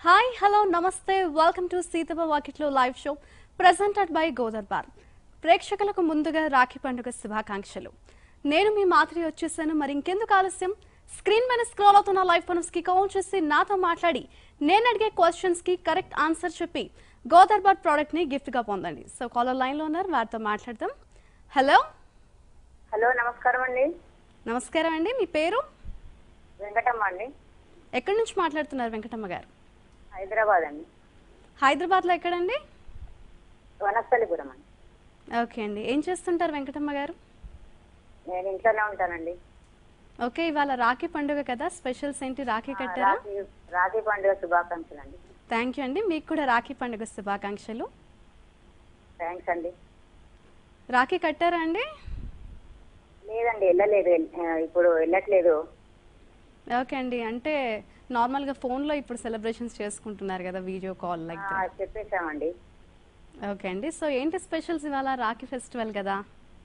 Hi hello namaste welcome to Seethamma వాకిట్లో live show presented by Godarbar ప్రేక్షకులకు ముందుగా రాఖీ పండుగ శుభాకాంక్షలు నేను మీ మాధురి వచ్చేసాను మరి ఇంకెందుకు ఆలస్యం స్క్రీన్ మీద స్క్రోల్ అవుతున్న లైవ్ ఫోన్స్ కి కాల్ చేసి నాతో మాట్లాడి నేను అడిగే క్వశ్చన్స్ కి కరెక్ట్ ఆన్సర్ చెప్పి గోదర్బార్ ప్రోడక్ట్ ని గిఫ్ట్ గా పొందండి సో కాలర్ లైన్ లో ఉన్నారు వారితో మాట్లాడదాం హలో హలో నమస్కారం అండి నమస్కారం అండి మీ పేరు వెంకటమ్మ అండి ఎక్కడి నుంచి మాట్లాడుతున్నారు వెంకటమ్మ గారు హైదరాబాద్ అండి హైదరాబాద్లో ఎక్కడండి వనస్థలిపురం అండి ఓకే అండి ఏం చేస్తుంటారు వెంకటమ్మ గారు నేను ఇంట్లోనే ఉంటానండి ఓకే ఇవాళ రాఖీ పండుగ కదా స్పెషల్స్ ఏంటి రాఖీ ఆ, కట్టారా రాఖీ రాఖీ పండుగ శుభాకాంక్షలు అండి థ్యాంక్ యూ అండి మీకు కూడా రాఖీ పండుగ శుభాకాంక్షలు థ్యాంక్స్ అండి రాఖీ కట్టారా అండి లేదండి వెళ్ళలేదు ఎల్- ఆ, ఇప్పుడు వెళ్ళట్లేదు ఓకే అండి అంటే నార్మల్గా ఫోన్లో ఇప్పుడు సెలబ్రేషన్స్ చేసుకుంటున్నారు కదా వీడియో కాల్ లైక్ ఆ, చెప్పేశామండి ఓకే అండి సో ఏంటి స్పెషల్స్ ఇవాళ రాఖీ ఫెస్టివల్ కదా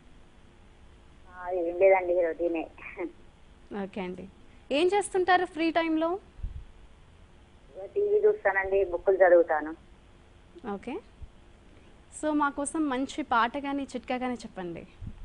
ఆ, ఏం లేదండి రొటీనే ఓకే అండి ఏం చేస్తుంటారు ఫ్రీ టైంలో టీవీ చూస్తానండి బుక్కులు చదువుతాను ఓకే సో మా కోసం మంచి పాట కానీ చిట్కా కానీ చెప్పండి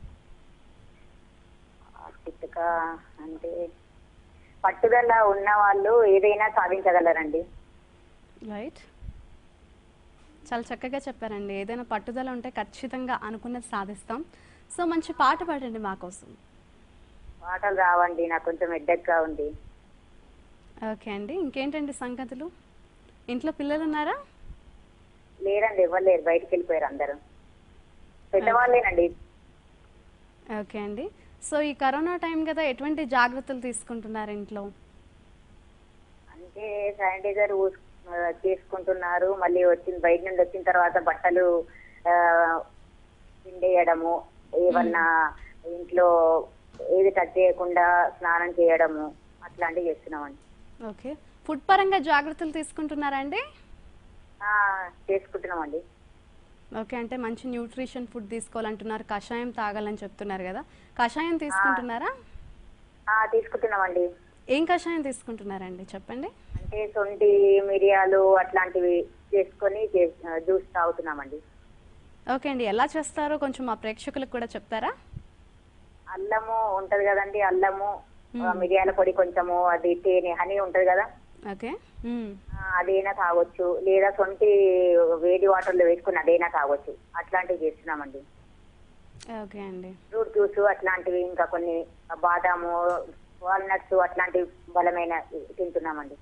ఆ, చిట్టుక అంటే పట్టుదల ఉన్న వాళ్ళు ఏదైనా సాధించగలరండి రైట్ చాలా చక్కగా చెప్పారండి ఏదైనా పట్టుదల ఉంటే ఖచ్చితంగా అనుకున్నది సాధిస్తాం సో మంచి పాట పాడండి మా కోసం పాటలు రావండి నాకు కొంచెం హెడ్డెక్గా ఉంది ఓకే అండి ఇంకేంటండి సంగతులు ఇంట్లో పిల్లలు ఉన్నారా లేరండి ఎవరు లేరు బయటికి వెళ్ళిపోయారు అందరూ పెద్దవాళ్ళేనండి ఓకే అండి సో ఈ కరోనా టైం కదా ఎటువంటి జాగ్రత్తలు తీసుకుంటున్నారు ఇంట్లో అంటే శానిటైజర్ యూస్ ఆ, చేసుకుంటున్నారు మళ్ళీ వచ్చిన బయట నుండి వచ్చిన తర్వాత బట్టలు ఆ, పిండేయడము ఏమన్నా ఇంట్లో ఏది టచ్ చేయకుండా స్నానం చేయడము అట్లాంటివి చేస్తున్నామండి ఓకే ఫుడ్ పరంగా జాగ్రత్తలు తీసుకుంటున్నారా అండి ఆ, చేసుకుంటున్నామండి ఓకే అంటే మంచి న్యూట్రిషన్ ఫుడ్ తీసుకోవాలంటున్నారు కషాయం తాగాలని చెప్తున్నారు కదా కషాయం తీసుకుంటున్నారా ఆ, తీసుకుంటున్నామండి ఏం కషాయం తీసుకుంటున్నారండి చెప్పండి అంటే సొంటి మిరియాలు అట్లాంటివి చేసుకొని చే- ఆ, జ్యూస్ తాగుతున్నామండి ఓకే అండి ఎలా చేస్తారో కొంచెం మా ప్రేక్షకులకు కూడా చెప్తారా అల్లము ఉంటది కదండి అల్లము ఆ, మిరియాల పొడి కొంచెము అది తేనె హనీ ఉంటది కదా ఓకే మ్మ్. ఆ, అదైనా తాగొచ్చు లేదా సొంటి వేడి వాటర్ లో వేసుకుని అదైనా తాగొచ్చు అట్లాంటివి చేస్తున్నామండి ఓకే అండి ఫ్రూట్ జ్యూస్ అట్లాంటివి ఇంకా కొన్ని బాదాము వాల్నట్స్ అట్లాంటివి బలమైన తింటున్నామండి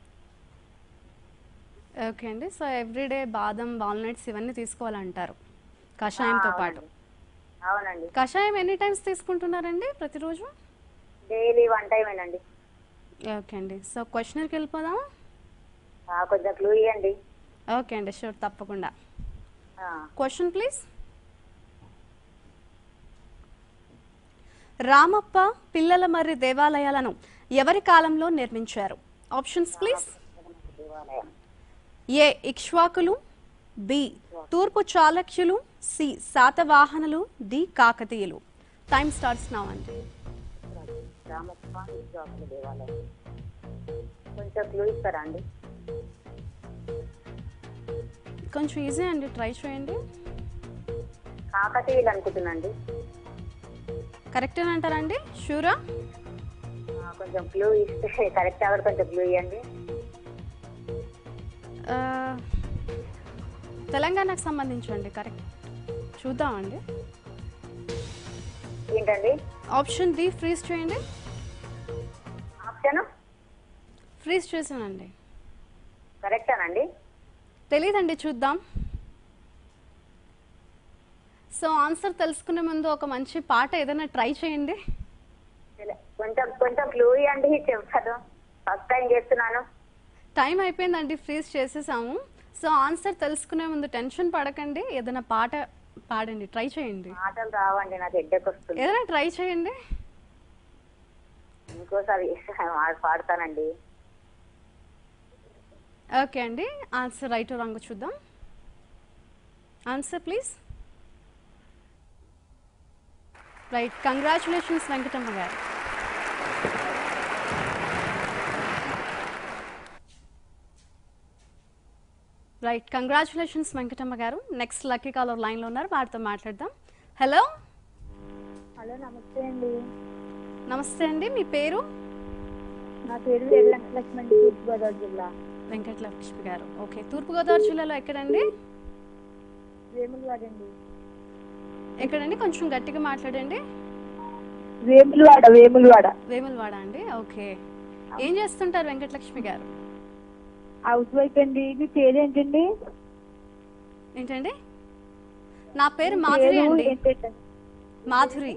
ఓకే అండి సో ఎవ్రీడే బాదం వాల్నట్స్ ఇవన్నీ తీసుకోవాలంటారు కషాయంతో ఆ, పాటు అవునండి కషాయం ఎన్ని టైమ్స్ తీసుకుంటున్నారండి ప్రతిరోజు డైలీ వన్ టైమేనండి ఓకే అండి సో క్వశ్చనర్కి వెళ్ళిపోదామా ఆ, కొంచెం క్లూ ఇవ్వండి ఓకే అండి షూర్ తప్పకుండా ఆ, క్వశ్చన్ ప్లీజ్ రామప్ప పిల్లల మర్రి దేవాలయాలను ఎవరి కాలంలో నిర్మించారు ఆప్షన్స్ ప్లీజ్ దేవాలయం ఏ ఇక్ష్వాకులు బి తూర్పు చాళక్యులు సి శాతవాహనులు డి కాకతీయులు టైం స్టార్ట్స్ నౌ అండి రామప్ప విశ్వాసుల దేవాలయం కొంచెం క్లూ ఇస్తారా అండి కొంచెం ఈజీ అండి ట్రై చేయండి కాకతీయులు అనుకుంటున్నాండి కరెక్ట్ అని అంటారండి షూరా ఆ, కొంచెం క్లూ ఇస్తే కరెక్ట్ అవ్వడం కొంచెం క్లూ ఇవ్వండి ఆ, తెలంగాణకు సంబంధించండి కరెక్ట్ చూద్దామండి ఏంటండి ఆప్షన్ డి ఫ్రీజ్ చేయండి ఆప్షన్ ఫ్రీజ్ చేసానండి కరెక్టేనండి తెలీదండి చూద్దాం సో ఆన్సర్ తెలుసుకునే ముందు ఒక మంచి పాట ఏదైనా ట్రై చేయండి తెల- కొంచెం కొంచెం క్లూ ఇవ్వండి చెప్పదు ఫస్ట్ టైం చేస్తున్నాను టైం అయిపోయిందండి ఫ్రీజ్ చేసేసాము సో ఆన్సర్ తెలుసుకునే ముందు టెన్షన్ పడకండి ఏదైనా పాట పాడండి ట్రై చేయండి మాటలు రావండి నాకు హెడ్డెక్ వస్తుంది ఏదైనా ట్రై చేయండి ఇంకోసారి పాడతానండి ఓకే అండి ఆన్సర్ రైట్ రాంగ్ చూద్దాం answer please right congratulations Venkatamma గారు రైట్ కంగ్రాచులేషన్స్ వెంకటమ్మ గారు నెక్స్ట్ లక్కీ కాలర్ లైన్లో ఉన్నారు వారితో మాట్లాడదాం హలో హలో నమస్తే అండి నమస్తే అండి మీ పేరు నా పేరు వేరు వెంకటలక్ష్మి అండి తూర్పుగోదావరి జిల్లా వెంకటలక్ష్మి గారు ఓకే తూర్పుగోదావరి జిల్లాలో ఎక్కడండి వేములవాడ అండి ఎక్కడండి కొంచెం గట్టిగా మాట్లాడండి వేములవాడ వేములవాడ వేములవాడ అండి ఓకే ఏం చేస్తుంటారు వెంకటలక్ష్మి గారు హౌస్ వైఫ్ అండి మీ పేరు ఏంటండి ఏంటండి నా పేరు మీ మాధురి పేరు అండి ఏంటండి? మాధురి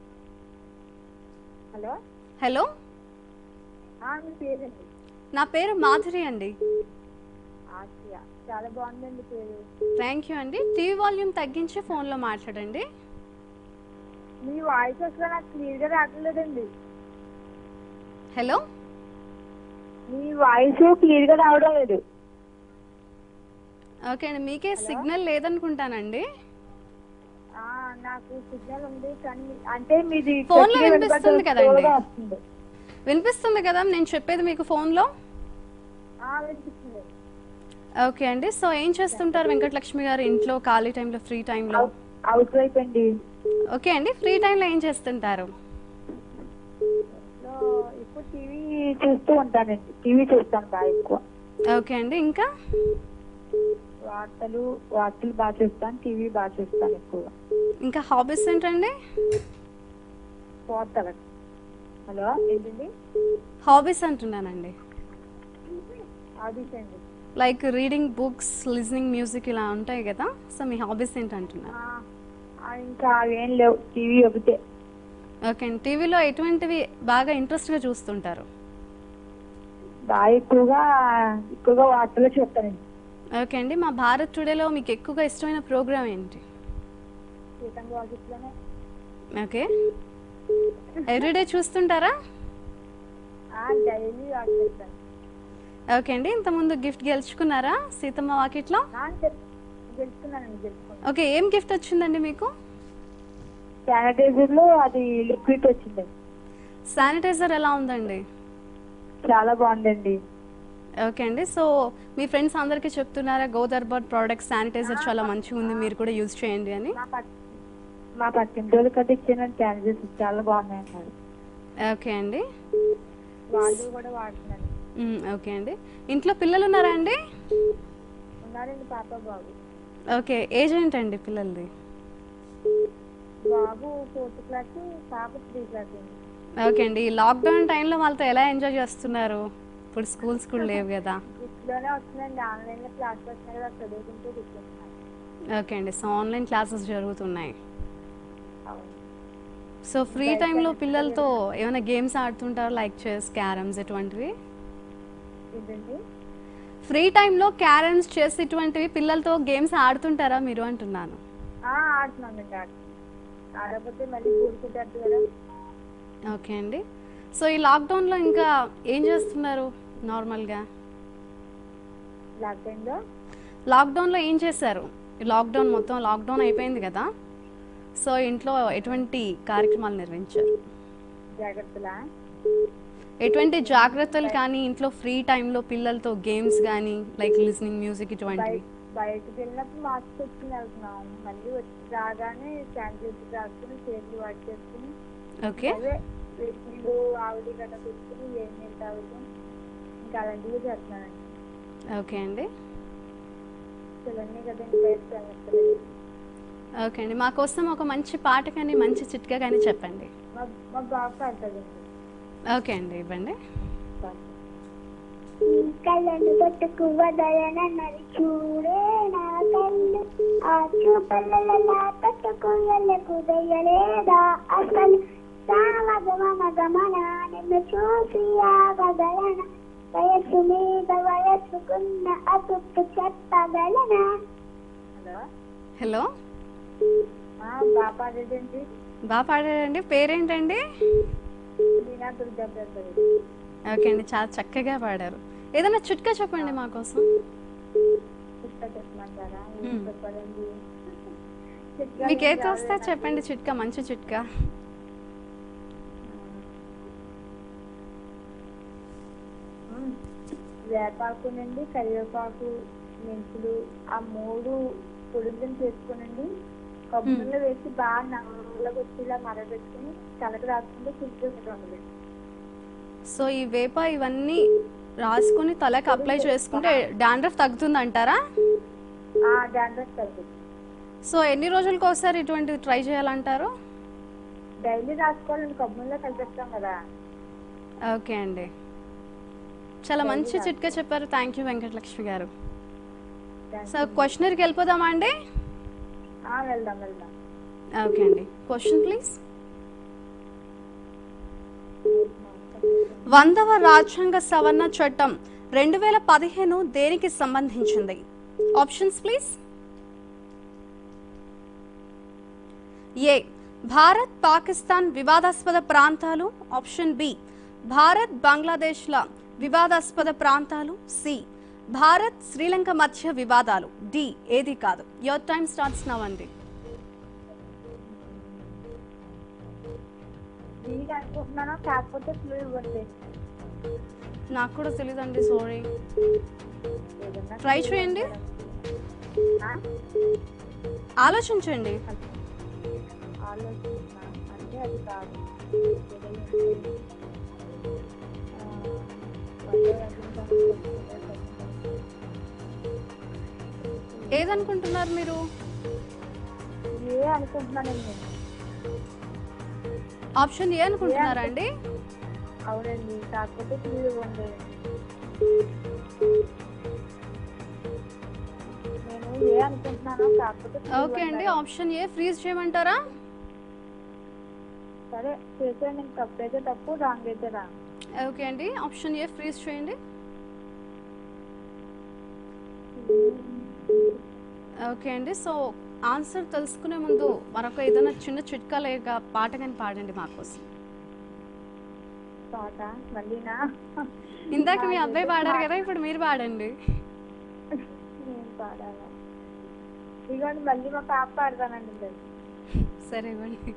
హలో హలో ఆ, మీ పేరండి నా పేరు మాధురి అండి ఆసియా చాలా బాగుందండి పేరు థ్యాంక్ యూ అండి టీవీ వాల్యూమ్ తగ్గించి ఫోన్లో మాట్లాడండి మీ వాయిస్ అసలు నాకు క్లియర్గా రావట్లేదండి హలో మీ వాయిస్ క్లియర్గా రావడం లేదు ఓకే అండి మీకే సిగ్నల్ లేదనుకుంటానండి ఆ, నాకు సిగ్నల్ ఉంది కానీ మీ- అంటే మీది ఫోన్లో గట్టిగా వినిపిస్తుంది వినపడదు, కదండి. స్లోగా వస్తుంది. వినిపిస్తుంది కదా నేను చెప్పేది మీకు ఫోన్లో ఆ, వినిపిస్తుంది ఓకే అండి సో ఏం చేస్తుంటారు వెంకటలక్ష్మి గారు ఇంట్లో ఖాళీ టైంలో ఫ్రీ టైంలో హౌస్ వైఫ్ అండి ఓకే అండి ఫ్రీ టైంలో ఏం చేస్తుంటారు సో ఇప్పుడు టీవీ చూస్తూ ఉంటానండి టీవీ చూస్తాను బాగా ఎక్కువ ఓకే అండి ఇంకా వార్తలు వార్తలు బాగా చూస్తాను టీవీ బాగా చూస్తాను ఎక్కువ ఇంకా హాబీస్ ఏంటండి వార్తలు హలో ఏంటండి హాబీస్ అంటున్నానండి హాబీస్ అండి like reading books listening music ఇలా ఉంటాయి కదా సో మీ హాబీస్ ఏంటంటున్నారు ఆ, ఆ, ఇంకా అవేం లేవు టీవీ ఒకటే ఓకే అండి టీవీలో ఎటువంటివి బాగా ఇంట్రెస్ట్గా చూస్తుంటారు బాగా ఎక్కువగా ఎక్కువగా వార్తలు చూస్తానండి ఓకే అండి మా భారత్ టుడేలో మీకు ఎక్కువగా ఇష్టమైన ప్రోగ్రామ్ ఏంటి సీతంగా ఆఫీస్లోనే ఓకే ఎవ్రీడే చూస్తుంటారా డైలీ వార్త చేస్తాను ఓకే అండి ఇంతకుముందు గిఫ్ట్ గెలుచుకున్నారా సీతమ్మ వాకిట్లో గెలుచుకున్నానండి గెలుచుకున్నాను ఓకే ఏం గిఫ్ట్ వచ్చిందండి మీకు శానిటైజర్ లో అది లిక్విడ్ వచ్చిందండి శానిటైజర్ ఎలా ఉందండి చాలా బాగుందండి ఓకే అండి సో మీ ఫ్రెండ్స్ అందరికీ చెప్తున్నారా గోదర్బాద్ ప్రోడక్ట్ శానిటైజర్ చాలా మంచిగా ఉంది మీరు కూడా యూజ్ చేయండి అని మా పక్క మా పక్కింటి వాళ్ళకి అది ఇచ్చిన శానిటైజర్స్ చాలా బాగున్నాయి అన్నారు ఓకే అండి వాళ్ళు కూడా వాడుతున్నారు మ్, ఓకే అండి ఇంట్లో పిల్లలు ఉన్నారా అండి ఉన్నారండి పాప బాబు ఓకే ఏజ్ ఏంటండి పిల్లలది బాబు ఫోర్త్ క్లాస్ పాప త్రీ క్లాస్ అండి ఓకే అండి ఈ లాక్డౌన్ టైంలో వాళ్ళతో ఎలా ఎంజాయ్ చేస్తున్నారు ఇప్పుడు స్కూల్స్ కూడా లేవు కదా ఇంట్లోనే వస్తుందండి ఆన్లైన్ లో క్లాస్ వస్తున్నాయి కదా చదువుకుంటూ కూర్చుంటున్నాను ఓకే అండి సో ఆన్లైన్ క్లాసెస్ జరుగుతున్నాయి అవును సో ఫ్రీ టైంలో పిల్లలతో ఏమైనా గేమ్స్ ఆడుతుంటారు లైక్ చెస్ క్యారమ్స్ ఇటువంటివి ఏంటండి ఫ్రీ టైంలో క్యారమ్స్ చెస్ ఇటువంటివి పిల్లలతో గేమ్స్ ఆడుతుంటారా మీరు అంటున్నాను ఆ, ఆడుతున్నానండి ఆడుతున్నాను ఆడకపోతే మళ్ళీ కూడుకుంటారు కదా ఓకే అండి సో ఈ లాక్డౌన్లో ఇంకా ఏం చేస్తున్నారు నార్మల్గా లాక్డౌన్ లో లాక్డౌన్లో ఏం చేశారు ఈ లాక్డౌన్ మొత్తం లాక్డౌన్ అయిపోయింది కదా సో ఇంట్లో ఎటువంటి కార్యక్రమాలు నిర్వహించారు జాగ్రత్తలా ఎటువంటి జాగ్రత్తలు కానీ ఇంట్లో ఫ్రీ టైంలో పిల్లలతో గేమ్స్ కానీ లైక్ లిజనింగ్ మ్యూజిక్ ఇటువంటివి బయ- బయటకు వెళ్ళినప్పుడు మాస్క్ పెట్టుకుని వెళ్తున్నాం మళ్ళీ వచ్చి రాగానే శానిటైజర్ రాసుకుని చేతులు వాడి చేసుకుని ఓకే అదే నీళ్ళు ఆవిడి గట్ట పెట్టుకుని ఏ నీళ్ళు తాగుతాం ఇంకా అలాంటివి చేస్తున్నానండి ఓకే అండి పిల్లల్ని కదండి బయటకు వెళ్ళట్లేదు ఓకే అండి మా కోసం ఒక మంచి పాట కానీ మంచి చిట్కా కానీ చెప్పండి మా మా బాబు పడుతుందండి ఓకే అండి ఇవ్వండి కళ్ళను పట్టుకు వదలనన్నది చూడే నా కళ్ళు ఆ చూపలలా పట్టుకోయలకు దయ్యలేదా అసలు సామగమన గమన నిన్ను చూసి ఆగగలన వయస్సు మీద వయస్సుకున్న అతుప్పు చెప్పగలనా హలో హలో ఆ, బాగా పాడేదండి బాగా పాడారండి పేరేంటండి మీనా దుర్గా ప్రసాద్ ఓకే అండి చాలా చక్కగా పాడారు ఏదైనా చిట్కా చెప్పండి మా కోసం చిట్కా చెప్పమంటారా ఏం మ్మ్. చెప్పాలండి చిట్కా మీకు ఏం ఏది వస్తే కావాలన్నా? చెప్పండి చిట్కా మంచి చిట్కా మ్మ్. వేపాకు నుండి కరివేపాకు మెంతులు ఆ మూడు పొడుగులను చేసుకునండి కొబ్బరిలో వేసి బాగా నల్లగా వచ్చేలా మరబెట్టుకుని తలకు రాసుకుంటే చిలుకుంటుంది సో ఈ వేప ఇవన్నీ రాసుకొని తలకి అప్లై చేసుకుంటే డాండ్రఫ్ తగ్గుతుంది అంటారా ఆ డాండ్రఫ్ తగ్గుతుంది సో ఎన్ని రోజులకు ఒకసారి ఇటువంటివి ట్రై చేయాలంటారు డైలీ రాసుకోవాలండి కొబ్బరిలో కలిపిస్తాం కదా ఓకే అండి చాలా మంచి చిట్కా చెప్పారు థ్యాంక్ యూ వెంకటలక్ష్మి గారు సో క్వశ్చనర్కి వెళ్ళిపోదామా అండి ఆ, వెళ్దాం వెళ్దాం ఓకే అండి క్వశ్చన్ ప్లీజ్ వందవ రాజ్యాంగ సవరణ చట్టం రెండు వేల పదిహేను దేనికి సంబంధించింది options please A Bharat Pakistan వివాదాస్పద ప్రాంతాలు ఆప్షన్ బి భారత్ బంగ్లాదేశ్ల వివాదాస్పద ప్రాంతాలు సి భారత్ శ్రీలంక మధ్య వివాదాలు డి ఏది కాదు యువర్ టైం స్టార్ట్స్ నవ్ అండి దీనికి అనుకుంటున్నాను కాకపోతే ఫ్లూ ఇవ్వండి నాకు కూడా తెలియదండి సారీ ఏదన్నా ట్రై చేయండి ఆ? ఆలోచించండి ఆలోచిస్తున్నా అంటే అది కాదు ఏదనుకుంటున్నారు మీరు ఏ అనుకుంటున్నానండి నేను ఆప్షన్ ఏ అనుకుంటున్నారా అండి అవునండి కాకపోతే ఫ్లూ ఇవ్వండి నేను ఏ అనుకుంటున్నానో కాకపోతే clue ఓకే అండి ఇవ్వండి. ఆప్షన్ ఏ ఫ్రీజ్ చేయమంటారా సరే చేసేయండి తప్పు అయితే తప్పు రాంగ్ అయితే రాంగ్ ఓకే అండి ఆప్షన్ ఏ ఫ్రీజ్ చేయండి ఓకే అండి సో ఆన్సర్ తెలుసుకునే ముందు మరొక ఏదైనా చిన్న చిట్కా లేక పాట కానీ పాడండి మాకోసం తోట మళ్ళీనా ఇందాక మీ అబ్బాయి పాడారు కదా ఇప్పుడు మీరు పాడండి నేను పాడాలా ఇదిగోండి మళ్ళీ మా పాప పాడతానండి మరి. సరే ఇవ్వండి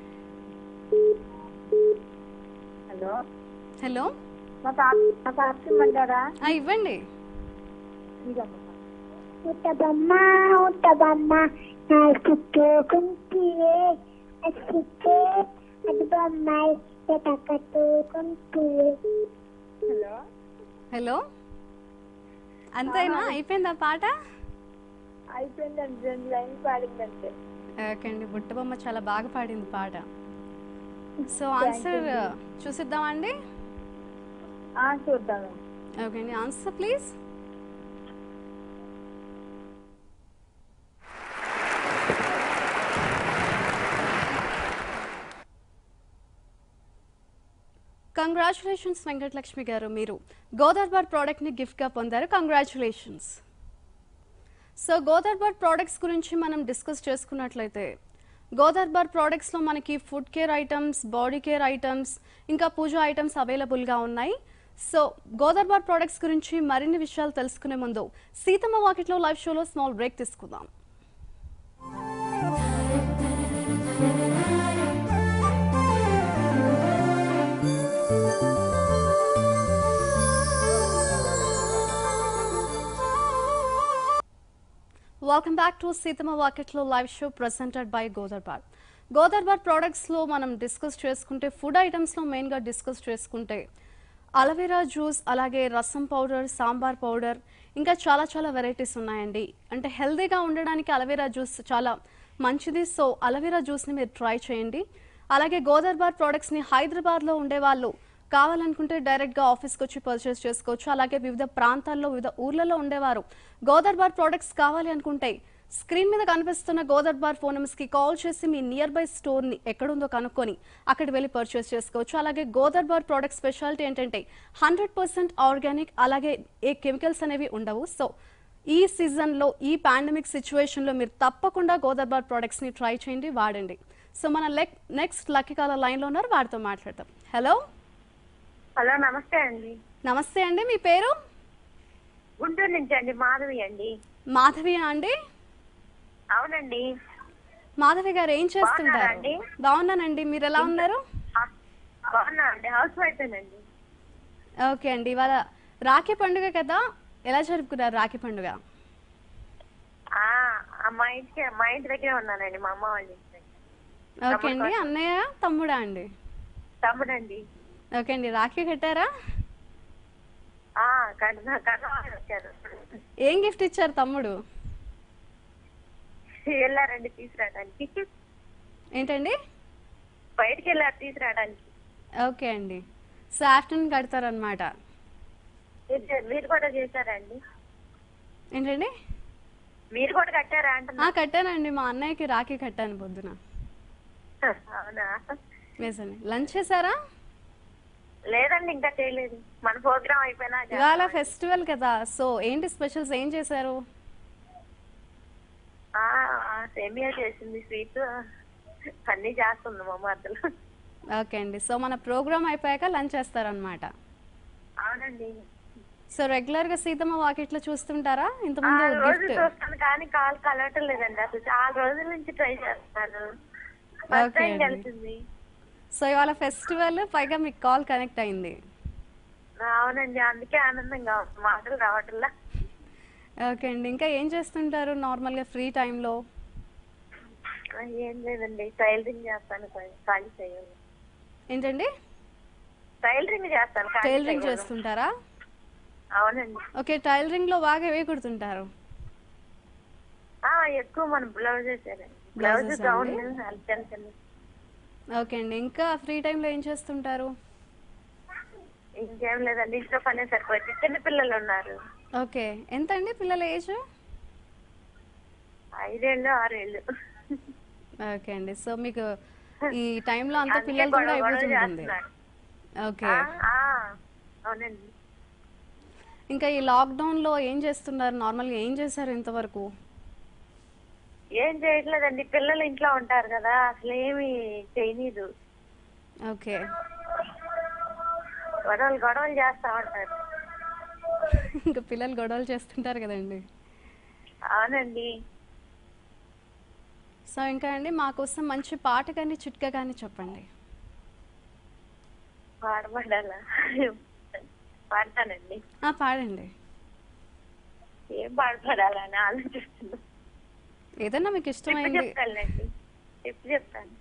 హలో హలో మా పాప మా పాపకి ఇమ్మంటారా ఆ, ఇవ్వండి ఇదమ్మా ఉత్తబమ్మ ఉత్తబమ్మ నా చుట్టుకుంటివే అసికే అది బొమ్మాయి ఎటకట్టుకుంటివే హలో హలో అంతేనా అయిపోయిందా పాట అయిపోయిందండి రెండు లైన్ పాడిందంటే ఓకే అండి బుట్టబొమ్మ చాలా బాగా పాడింది పాట సో ఆన్సర్ చూసిద్దామండి ఆ, చూద్దాం ఓకే అండి ఆన్సర్ ప్లీజ్ కంగ్రాచులేషన్స్ వెంకటలక్ష్మి గారు మీరు గోదర్బార్ ప్రోడక్ట్ని గిఫ్ట్గా పొందారు కంగ్రాచులేషన్స్ సో గోదర్బార్ ప్రోడక్ట్స్ గురించి మనం డిస్కస్ చేసుకున్నట్లయితే గోదర్బార్ ప్రోడక్ట్స్లో మనకి food care items body care items ఇంకా పూజ ఐటమ్స్ అవైలబుల్గా ఉన్నాయి సో గోదర్బార్ ప్రోడక్ట్స్ గురించి మరిన్ని విషయాలు తెలుసుకునే ముందు సీతమ్మ వాకిట్లో లైవ్ షోలో స్మాల్ బ్రేక్ తీసుకుందాం welcome back to Seethamma Vakitlo live show presented by Godarbar Godarbar ప్రోడక్ట్స్లో మనం డిస్కస్ చేసుకుంటే ఫుడ్ ఐటమ్స్లో మెయిన్గా డిస్కస్ చేసుకుంటే అలవేరా జ్యూస్ అలాగే రసం పౌడర్ సాంబార్ పౌడర్ ఇంకా చాలా చాలా వెరైటీస్ ఉన్నాయండి అంటే హెల్తీగా ఉండడానికి అలవేరా జ్యూస్ చాలా మంచిది సో అలవేరా జ్యూస్ని మీరు ట్రై చేయండి అలాగే గోదర్బార్ ప్రోడక్ట్స్ని హైదరాబాద్లో ఉండే వాళ్ళు కావాలనుకుంటే డైరెక్ట్గా ఆఫీస్కి వచ్చి పర్చేస్ చేసుకోవచ్చు అలాగే వివిధ ప్రాంతాల్లో వివిధ ఊర్లలో ఉండేవారు గోదర్బార్ ప్రోడక్ట్స్ కావాలి అనుకుంటే స్క్రీన్ మీద కనిపిస్తున్న గోదర్బార్ ఫోన్ నెంబర్స్కి కాల్ చేసి మీ నియర్ బై స్టోర్ని ఎక్కడుందో కనుక్కొని అక్కడికి వెళ్ళి పర్చేస్ చేసుకోవచ్చు అలాగే గోదర్బార్ ప్రోడక్ట్ స్పెషాలిటీ ఏంటంటే హండ్రెడ్ పర్సెంట్ ఆర్గానిక్ అలాగే ఏ కెమికల్స్ అనేవి ఉండవు సో ఈ సీజన్లో ఈ పాండమిక్ సిచ్యువేషన్లో మీరు తప్పకుండా గోదర్బార్ ప్రోడక్ట్స్ని ట్రై చేయండి వాడండి సో మన లెక్ నెక్స్ట్ లక్కీ కాలర్ లైన్లో ఉన్నారు వాడితో మాట్లాడతాం హలో హలో నమస్తే అండి నమస్తే అండి మీ పేరు గుంటూరు నుంచి అండి మాధవి అండి మాధవి అండి అవునండి మాధవి గారు ఏం చేస్తుంటారు బాగున్నారండి? బాగున్నానండి మీరు ఎలా ఉన్నారు ఆ, బాగున్నా అండి హౌస్ వైఫ్ అండి ఓకే అండి ఇవాళ రాఖీ పండుగ కదా ఎలా జరుపుకున్నారు రాఖీ పండుగ మా ఇంటికి మా ఇంటి దగ్గరే ఉన్నానండి మా అమ్మ వాళ్ళ ఇంటి దగ్గర ఓకే అండి అన్నయ్య తమ్ముడా అండి తమ్ముడండి ఓకే అండి రాఖీ కట్టారా ఆ కన్నా కన్నా వచ్చారు ఏం గిఫ్ట్ ఇచ్చారు తమ్ముడు వెళ్ళారండి తీసుకురావడానికి ఏంటండి బయటికి వెళ్ళారు తీసుకురావడానికి ఓకే అండి సో ఆఫ్టర్నూన్ కడతారనమాట మీరు చే- మీరు కూడా చేశారండి ఏంటండి మీరు కూడా కట్టారా ఆ, అంటున్నా కట్టానండి మా అన్నయ్యకి రాఖీ కట్టాను పొద్దున అవునా నిజమే లంచ్ చేశారా లేదండి ఇంకా చేయలేదు మన ప్రోగ్రామ్ అయిపోయినా ఇవాళ ఫెస్టివల్ కదా సో ఏంటి స్పెషల్స్ ఏం చేశారు ఆ, ఆ, సేమియా చేసింది స్వీట్ అన్ని చేస్తుంది మా మద్దలు ఓకే అండి సో మన ప్రోగ్రామ్ అయిపోయాక లంచ్ చేస్తారనమాట అవునండి సో రెగ్యులర్ గా సీతమ్మ వాకిట్లో చూస్తుంటారా ఆ ఇంతకుముందు రోజు గిఫ్ట్ చూస్తాను కానీ కాల్ కలవటం లేదండి అసలు చాలా రోజుల నుంచి ట్రై చేస్తాను ఫస్ట్ ఓకే టైం అండి. కలిసింది సో ఇవాళ ఫెస్టివల్ పైగా మీకు కాల్ కనెక్ట్ అయింది అవునండి అందుకే ఆనందంగా ఉంది. మాటలు రావట్లా ఓకే అండి ఇంకా ఏం చేస్తుంటారు నార్మల్ గా ఫ్రీ టైంలో ఆ, ఏం లేదండి టైలరింగ్ చేస్తాను ఖాళీ- ఖాళీ చేయాలి ఏంటండి టైలరింగ్ చేస్తాను ఖాళీ టైలరింగ్ చేయను. చేస్తుంటారా అవునండి ఓకే టైలరింగ్ లో బాగా ఏవి కుడుతుంటారు ఆ ఎక్కువ మనం బ్లౌజ్ వేసారండి బ్లౌజ్ Blouses గౌన్ అండి? చిన్న చిన్న ఓకే అండి ఇంకా ఫ్రీ టైంలో ఏం చేస్తుంటారు ఇంకేం లేదండి ఇంట్లో పనే సరిపోయింది చిన్న పిల్లలు ఉన్నారు ఓకే ఎంత అండి పిల్లల ఏజ్ ఐదేళ్ళు ఆరేళ్ళు ఓకే అండి సో మీకు ఈ టైంలో అంత అందుకే పిల్లలతో కూడా గొడవ గొడవ అయిపోతుంటుంది చేస్తున్నారు. ఓకే ఆ, ఆ, అవునండి ఇంకా ఈ లాక్డౌన్ లో ఏం చేస్తున్నారు నార్మల్గా ఏం చేశారు ఇంతవరకు ఏం చేయట్లేదండి పిల్లలు ఇంట్లో ఉంటారు కదా అసలు ఏమి చేయనీదు ఓకే గొడవలు గొడవలు చేస్తా ఉంటారు ఇంకా పిల్లలు గొడవలు చేస్తుంటారు కదండి అవునండి సో ఇంకా అండి మా కోసం మంచి పాట కానీ చిట్కా కానీ చెప్పండి పాడబడాలా పాడతానండి ఆ పాడండి ఏం పాడబడాలని ఆలోచిస్తున్నా ఏదన్నా మీకు టిప్పు ఇష్టమైంది చెప్తానులేండి టిప్పు చెప్తాను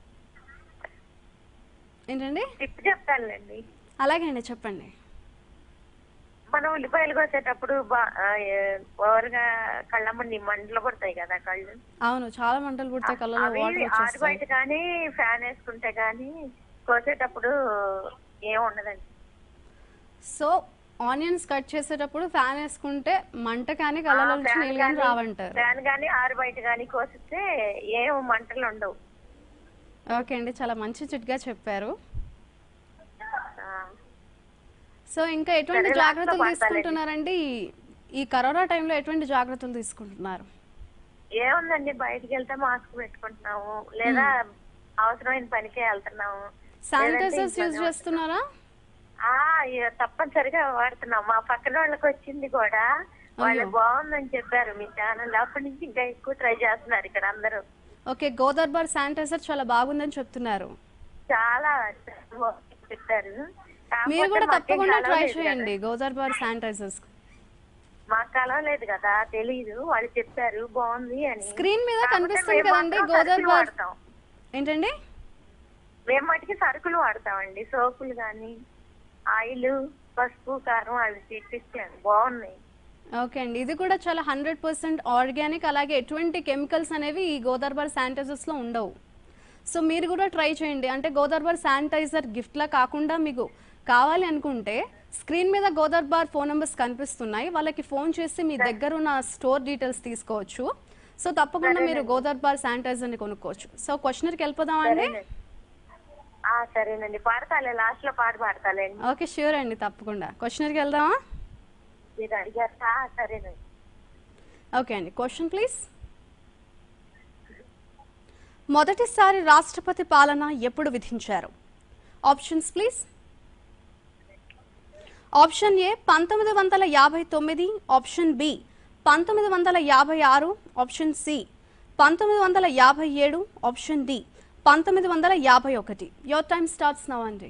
ఏంటండి టిప్పు చెప్తానులేండి అలాగే అండి చెప్పండి మనం ఉల్లిపాయలు కోసేటప్పుడు బా- ఆ, ఏ- ఓవర్గా కళ్ళమ్మని మంటలు పడతాయి కదా కళ్ళు అవును చాలా మంటలు పుడితే కళ్ళలో అవి వాటర్ ఆరు వచ్చేస్తాయి బయట కానీ ఫ్యాన్ వేసుకుంటే కానీ కోసేటప్పుడు ఏం ఉండదండి సో ఆనియన్స్ కట్ చేసేటప్పుడు ఫ్యాన్ వేసుకుంటే మంట కానీ కళ్ళలో నుంచి నీళ్ళు కానీ రావంటారు ఫ్యాన్ కానీ ఆరు బయట కానీ కోసిస్తే ఏం మంటలు ఉండవు ఓకే అండి చాలా మంచి చిట్గా చెప్పారు ఆ, సో ఇంకా ఎటువంటి సరే, జాగ్రత్తలు last లో పాడతాలేండి. తీసుకుంటున్నారండి ఈ- ఈ కరోనా టైంలో ఎటువంటి జాగ్రత్తలు తీసుకుంటున్నారు ఏముందండి బయటికి వెళ్తే మాస్క్ పెట్టుకుంటున్నాము లేదా అవసరమైన పనికే వెళ్తున్నాము శానిటైజర్స్ లేదంటే యూజ్ ఇంట్లోనే చేస్తున్నారా ఆ ఇక తప్పనిసరిగా వాడుతున్నాం మా పక్కన వాళ్ళకి వచ్చింది కూడా వాళ్ళు అయ్యో. బాగుందని చెప్పారు మీ ఛానల్ అప్పటి నుంచి ఇంకా ఎక్కువ ట్రై చేస్తున్నారు ఇక్కడ అందరూ ఓకే గోదర్బార్ శానిటైజర్ చాలా బాగుందని చెప్తున్నారు చాలా బాగుంది చెప్పారు మీరు కాకపోతే కూడా మాకేం తప్పకుండా ట్రై కలవలేదు చేయండి కదా. గోదర్బార్ శానిటైజర్స్ మాకు కలవలేదు కదా తెలీదు వాళ్ళు చెప్పారు బాగుంది అని స్క్రీన్ మీద కాకపోతే కనిపిస్తుంది మేము కదండి మాత్రం సరుకులు గోదర్బార్ వాడతాం ఏంటండి మేము మటుకి సరుకులు వాడతామండి సోపులు కానీ ఆయిల్ పసుపు కారం అవి తెప్పించాను బాగున్నాయి ఓకే అండి ఇది కూడా చాలా హండ్రెడ్ పర్సెంట్ ఆర్గానిక్ అలాగే ఎటువంటి కెమికల్స్ అనేవి ఈ గోదార్బార్ శానిటైజర్స్ లో ఉండవు సో మీరు కూడా ట్రై చేయండి అంటే గోదార్బార్ శానిటైజర్ గిఫ్ట్ లా కాకుండా మీకు కావాలి అనుకుంటే స్క్రీన్ మీద గోదార్బార్ ఫోన్ నెంబర్స్ కనిపిస్తున్నాయి వాళ్ళకి ఫోన్ చేసి మీ దగ్గర ఉన్న స్టోర్ డీటెయిల్స్ తీసుకోవచ్చు సో తప్పకుండా మీరు గోదార్బార్ శానిటైజర్ ని కొనుక్కోవచ్చు సో క్వశ్చనర్కి వెళ్ళిపోదామండి సరేనండి. ఆ సరేనండి పాడతాలే లాస్ట్ లో పాట పాడతాలేండి ఓకే ష్యూర్ అండి తప్పకుండా క్వశ్చనర్కి వెళ్దామా మీరు అడిగారు ఆ, సరేనండి ఓకే అండి క్వశ్చన్ ప్లీజ్ మొదటిసారి రాష్ట్రపతి పాలన ఎప్పుడు విధించారు ఆప్షన్స్ ప్లీజ్ ఆప్షన్ ఏ పంతొమ్మిది వందల యాభై తొమ్మిది ఆప్షన్ బి పంతొమ్మిది వందల యాభై ఆరు ఆప్షన్ సి పంతొమ్మిది వందల యాభై ఏడు ఆప్షన్ డి పంతొమ్మిది వందల యాభై ఒకటి యోర్ టైం స్టార్ట్స్ నవ్ అండి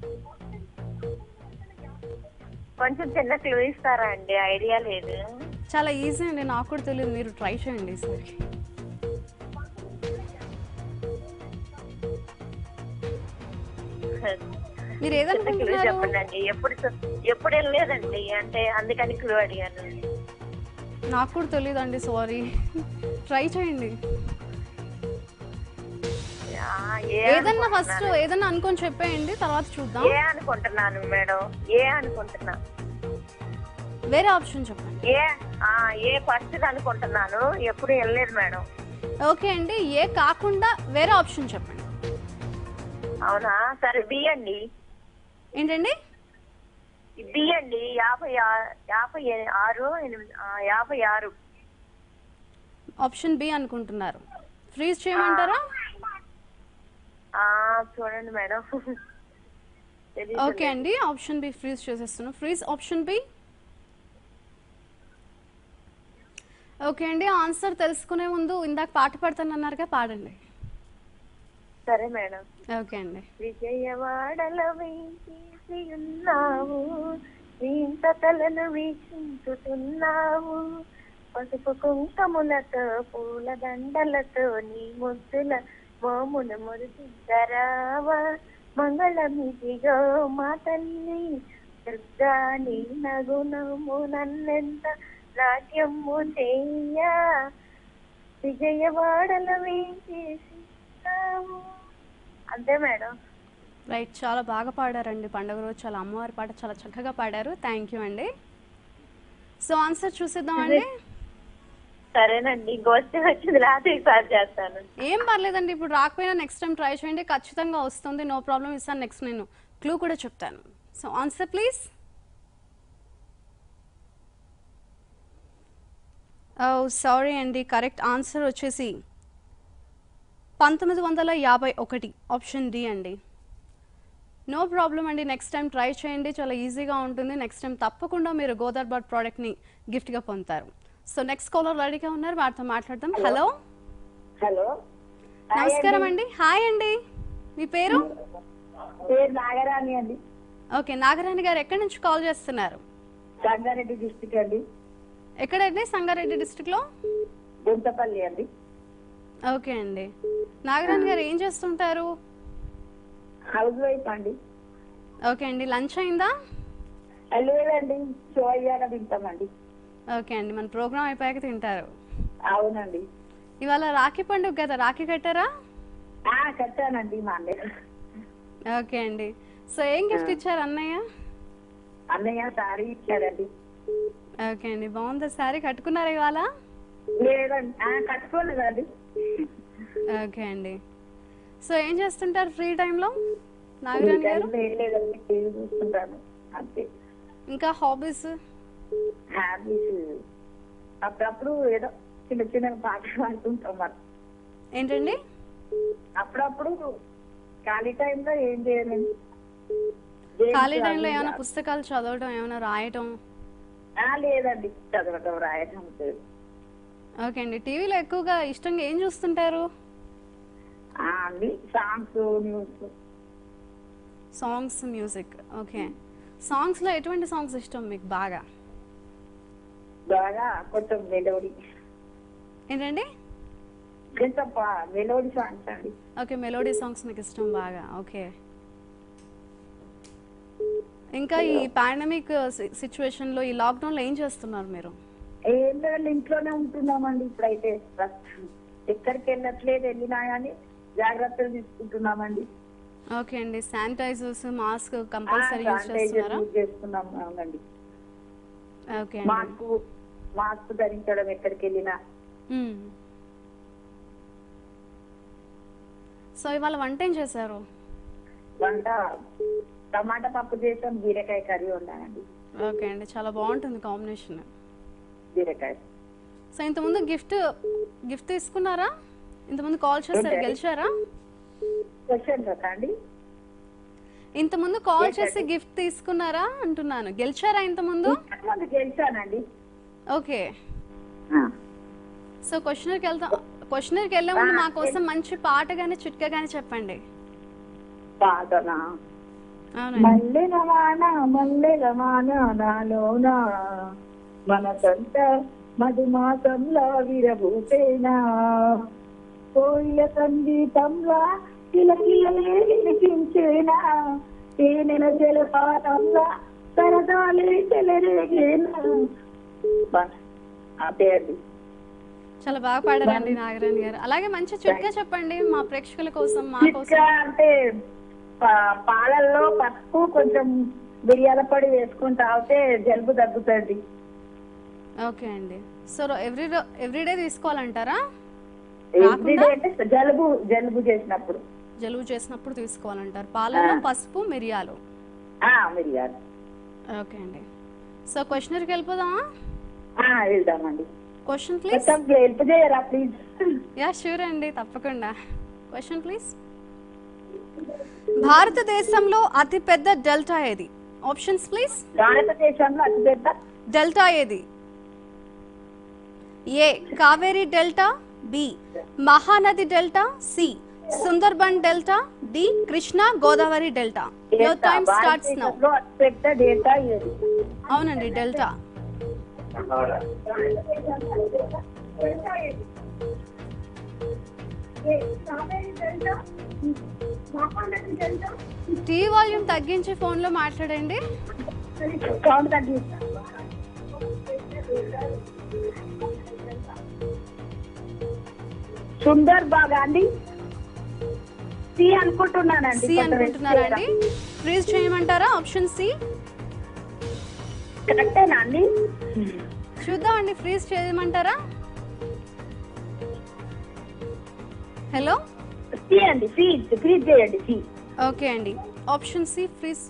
కొంచెం చిన్న క్లూ ఇస్తారా అండి ఐడియా లేదు చాలా ఈజీ అండి నాకు కూడా తెలియదు మీరు ట్రై చేయండి ఈసారి మీరు క్లూ ఏదనుకుంటున్నారు చెప్పండి అండి ఎప్పుడు ఎప్పుడు వెళ్ళలేదండి అంటే అందుకని క్లూ అడిగాను నాకు కూడా తెలియదండి సారీ ట్రై చేయండి ఆ, ఏ ఏదన్నా ఫస్ట్ అనుకుంటున్నాను? ఏదన్నా అనుకొని చెప్పేయండి తర్వాత చూద్దాం ఏ అనుకుంటున్నాను మేడం ఏ అనుకుంటున్నా వేరే ఆప్షన్ చెప్పండి ఏ ఆ, ఏ ఫస్ట్ అనుకుంటున్నాను ఎప్పుడు వెళ్ళలేదు మేడం ఓకే అండి ఏ కాకుండా వేరే ఆప్షన్ చెప్పండి అవునా సరే బి అండి ఏంటండి బి అండి యాభై ఆ- యాభై ఏ- ఆరు ఎనిమిది ఆ, యాభై ఆరు ఆప్షన్ బి అనుకుంటున్నారు ఫ్రీజ్ చేయమంటారా ఆ, చూడండి మేడం తెలీదు. ఓకే అండి ఆప్షన్ బి ఫ్రీజ్ చేసేస్తున్నాం ఫ్రీజ్ ఆప్షన్ బి ఓకే అండి ఆన్సర్ తెలుసుకునే ముందు ఇందాక పాట పాడతానన్నారుగా పాడండి సరే మేడం ఓకే అండి విజయవాడల వేసి ఉన్నావు ఇంత తలను వీక్షించుతున్నావు పసుపు కుంకములతో పూల దండలతో నీ ముద్దుల మోమున మురిసిద్దరావా మంగళమిదిగో మా తల్లి దుర్గా నీ నగుణము నన్నెంత నాట్యము చెయ్య విజయవాడల వేసేసి ఉన్నావు అంతే మేడం రైట్ చాలా బాగా పాడారండి పండుగ రోజు చాలా అమ్మవారి పాట చాలా చక్కగా పాడారు థ్యాంక్ యూ అండి సో ఆన్సర్ చూసేద్దామండి సరేనండి గోష్ఠి వచ్చింది రాత్రి ఈసారి చేస్తాను ఏం పర్లేదండి ఇప్పుడు రాకపోయినా నెక్స్ట్ టైం ట్రై చేయండి ఖచ్చితంగా వస్తుంది నో ప్రాబ్లం ఇస్తాను నెక్స్ట్ నేను క్లూ కూడా చెప్తాను so answer please oh sorry అండి కరెక్ట్ ఆన్సర్ వచ్చేసి పంతొమ్మిది వందల యాభై ఒకటి ఆప్షన్ డి అండి నో ప్రాబ్లం అండి నెక్స్ట్ టైం ట్రై చేయండి చాలా ఈజీగా ఉంటుంది నెక్స్ట్ టైం తప్పకుండా మీరు గోదార్బాద్ ప్రోడక్ట్ని గిఫ్ట్గా పొందుతారు సో నెక్స్ట్ కాలర్ రెడీగా ఉన్నారు వారితో మాట్లాడదాం హలో హలో నమస్కారం అండి హాయ్ అండి మీ పేరు పేరు నాగరాణి అండి ఓకే నాగరాణి గారు ఎక్కడి నుంచి కాల్ చేస్తున్నారు సంగారెడ్డి డిస్టిక్ అండి ఎక్కడండి సంగారెడ్డి డిస్ట్రిక్ట్లో గుంతపల్లి అండి ఓకే అండి నాగరాణి గారు ఏం చేస్తుంటారు హౌస్ వైఫ్ అండి ఓకే అండి లంచ్ అయిందా లేదండి షో అయ్యాక తింటామండి ఓకే అండి మన ప్రోగ్రామ్ అయిపోయాక తింటారు అవునండి ఇవాళ రాఖీ పండుగ కదా రాఖీ కట్టారా ఆ కట్టానండి మా అన్నయ్య ఓకే అండి సో ఏం గిఫ్ట్ ఇచ్చారు అన్నయ్య అన్నయ్య సారీ ఇచ్చాడండి ఓకే అండి బాగుందా సారీ కట్టుకున్నారా ఇవాళ లేదండి ఆ, కట్టుకోలేదండి ఓకే అండి సో ఏం చేస్తుంటారు ఫ్రీ టైంలో నాగరాణి గారు ఏం లేదండి టీవీ చూస్తుంటాను అంతే ఇంకా హాబీస్ హ్యాబీస్ అప్పుడప్పుడు ఏదో చిన్న చిన్న పాటలు పాడుతుంటాం మరి ఏంటండి అప్పుడప్పుడు ఖాళీ టైంలో ఏం చేయాలండి ఖాళీ టైంలో ఏమైనా పుస్తకాలు చదవడం ఏమైనా రాయటం ఆ, లేదండి చదవటం రాయటం లేదు. ఓకే అండి టీవీలో ఎక్కువగా ఇష్టంగా ఏం చూస్తుంటారు ఆ, అండి songs news songs music okay సాంగ్స్లో ఎటువంటి సాంగ్స్ ఇష్టం మీకు బాగా బాగా కొంచెం మెలోడీ ఏంటండి కొంచెం మెలోడీ సాంగ్స్ అండి ఓకే మెలోడీ సాంగ్స్ మీకు ఇష్టం బాగా ఓకే ఇంకా ఈ పాండమిక్ సిచ్యువేషన్లో ఈ లాక్డౌన్లో ఏం చేస్తున్నారు మీరు ఏం లేదండి ఇంట్లోనే ఉంటున్నామండి ఇప్పుడైతే ప్రస్తుతం. ఎక్కడికి వెళ్ళట్లేదు వెళ్ళినా కానీ జాగ్రత్తలు తీసుకుంటున్నామండి ఓకే అండి sanitisers mask compulsory use sanitiser చేస్తున్నారా యూజ్ చేస్తున్నాం అవునండి ఓకే అండి మాస్క్ మాస్క్ ధరించడం ఎక్కడికి వెళ్ళినా మ్మ్. సో ఇవాళ వంట ఏం చేశారు వంట టమాటా పప్పు చేసాం బీరకాయ కర్రీ వండానండి ఓకే అండి చాలా బాగుంటుంది కాంబినేషన్ బీరకాయ సో ఇంతకుముందు గిఫ్ట్ గిఫ్ట్ తీసుకున్నారా ఇంతకుముందు కాల్ చేశారు ఏంటది? గెలిచారా క్వశ్చన్ కదా అండి ఇంతకుముందు కాల్ ఏంటది? చేసి గిఫ్ట్ తీసుకున్నారా అంటున్నాను గెలిచారా ఇంతకుముందు ముందు గెలిచానండి ఓకే సో క్వశ్చనర్కి వెళ్తాం క్వశ్చనర్కి వెళ్ళే ముందు మా కోసం మంచి పాట కానీ చిట్కా కానీ చెప్పండి పాటనా అవునండి మల్లెల వాన మల్లెల వాన నాలోన మనసంతా మధుమాసంలా విరబూసేనా కోయిల సంగీతంలా కిలకిలలే వినిపించేనా తేనెల జలపాతంలా సరదాలే చెలరేగేనా బా, అదే అండి చాలా బాగా పాడారండి నాగరాణి గారు అలాగే మంచి చుట్గా చెప్పండి మా ప్రేక్షకుల కోసం మా కోసం చిట్కా అంటే పా- పాలల్లో పసుపు కొంచెం బిర్యాల పొడి వేసుకుని తాగితే జలుబు తగ్గుతుంది ఓకే అండి సో ఎవ్రీ ఎవ్రీడే తీసుకోవాలంటారా ఎవ్రీడే అంటే జలుబు జలుబు చేసినప్పుడు జలుబు చేసినప్పుడు తీసుకోవాలంటారు పాలలో పసుపు మిరియాలు ఆ మిరియాలు ఓకే అండి సో క్వశ్చనర్కి వెళ్ళిపోదామా ఆ, వెళ్దామండి క్వశ్చన్ ప్లీజ్ కొంచెం హెల్ప్ చేయరా ప్లీజ్ యా షూర్ అండి తప్పకుండా క్వశ్చన్ ప్లీజ్ భారతదేశంలో అతి పెద్ద డెల్టా ఏది ఆప్షన్స్ ప్లీజ్ భారతదేశంలో అతిపెద్ద డెల్టా ఏది A Kaveri delta B Mahanadi delta C Sundarban delta D Krishna Godavari delta your data time starts now భారతదేశంలో అతిపెద్ద డేటా ఏది అవునండి డెల్టా టీవీ వాల్యూమ్ తగ్గించి ఫోన్ లో మాట్లాడండి సౌండ్ తగ్గిస్తా సుందర్ బాగా అండి సి అనుకుంటున్నానండి సి కొంచెం అనుకుంటున్నారా అండి ఫ్రీజ్ చేయమంటారా ఆప్షన్ సి కరెక్టేనా అండి చూద్దామండి ఫ్రీజ్ చేయమంటారా హలో సి అండి సి ఫ్రీజ్ చేయండి సి ఓకే అండి ఆప్షన్ సి ఫ్రీజ్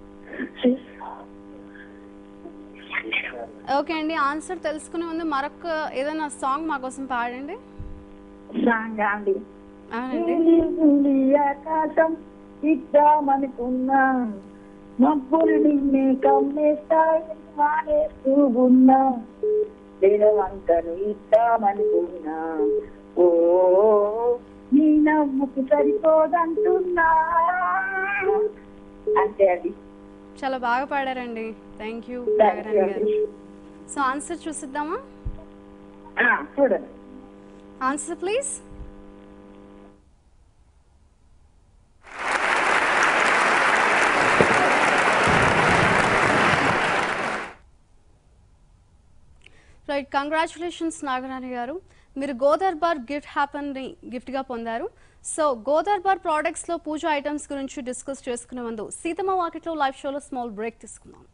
ఓకే అండి ఆన్సర్ తెలుసుకునే ముందు మరొక ఏదైనా సాంగ్ మా కోసం పాడండి సాంగ్ అండి అవునండి నీలి నీలి ఆకాశం ఇద్దామనుకున్నా మబ్బులు నిన్నే కమ్మేస్తాయి మానేస్తూ ఉన్నా దేవంతను ఇద్దామనుకున్నా ఓ నీ నవ్వుకు సరిపోదంటున్నా అంతే అండి చాలా బాగా పాడారండి thank you Thank Nagarani you గారు అండి. సో ఆన్సర్ చూసిద్దామా ఆ, చూడండి answer please right congratulations Nagarani గారు మీరు గోదర్బార్ గిఫ్ట్ హ్యాపన్ని గిఫ్ట్గా పొందారు సో గోదర్బార్ ప్రోడక్ట్స్లో పూజ ఐటమ్స్ గురించి డిస్కస్ చేసుకునే ముందు సీతమ్మ వాకిట్లో లైవ్ షోలో స్మాల్ బ్రేక్ తీసుకుందాం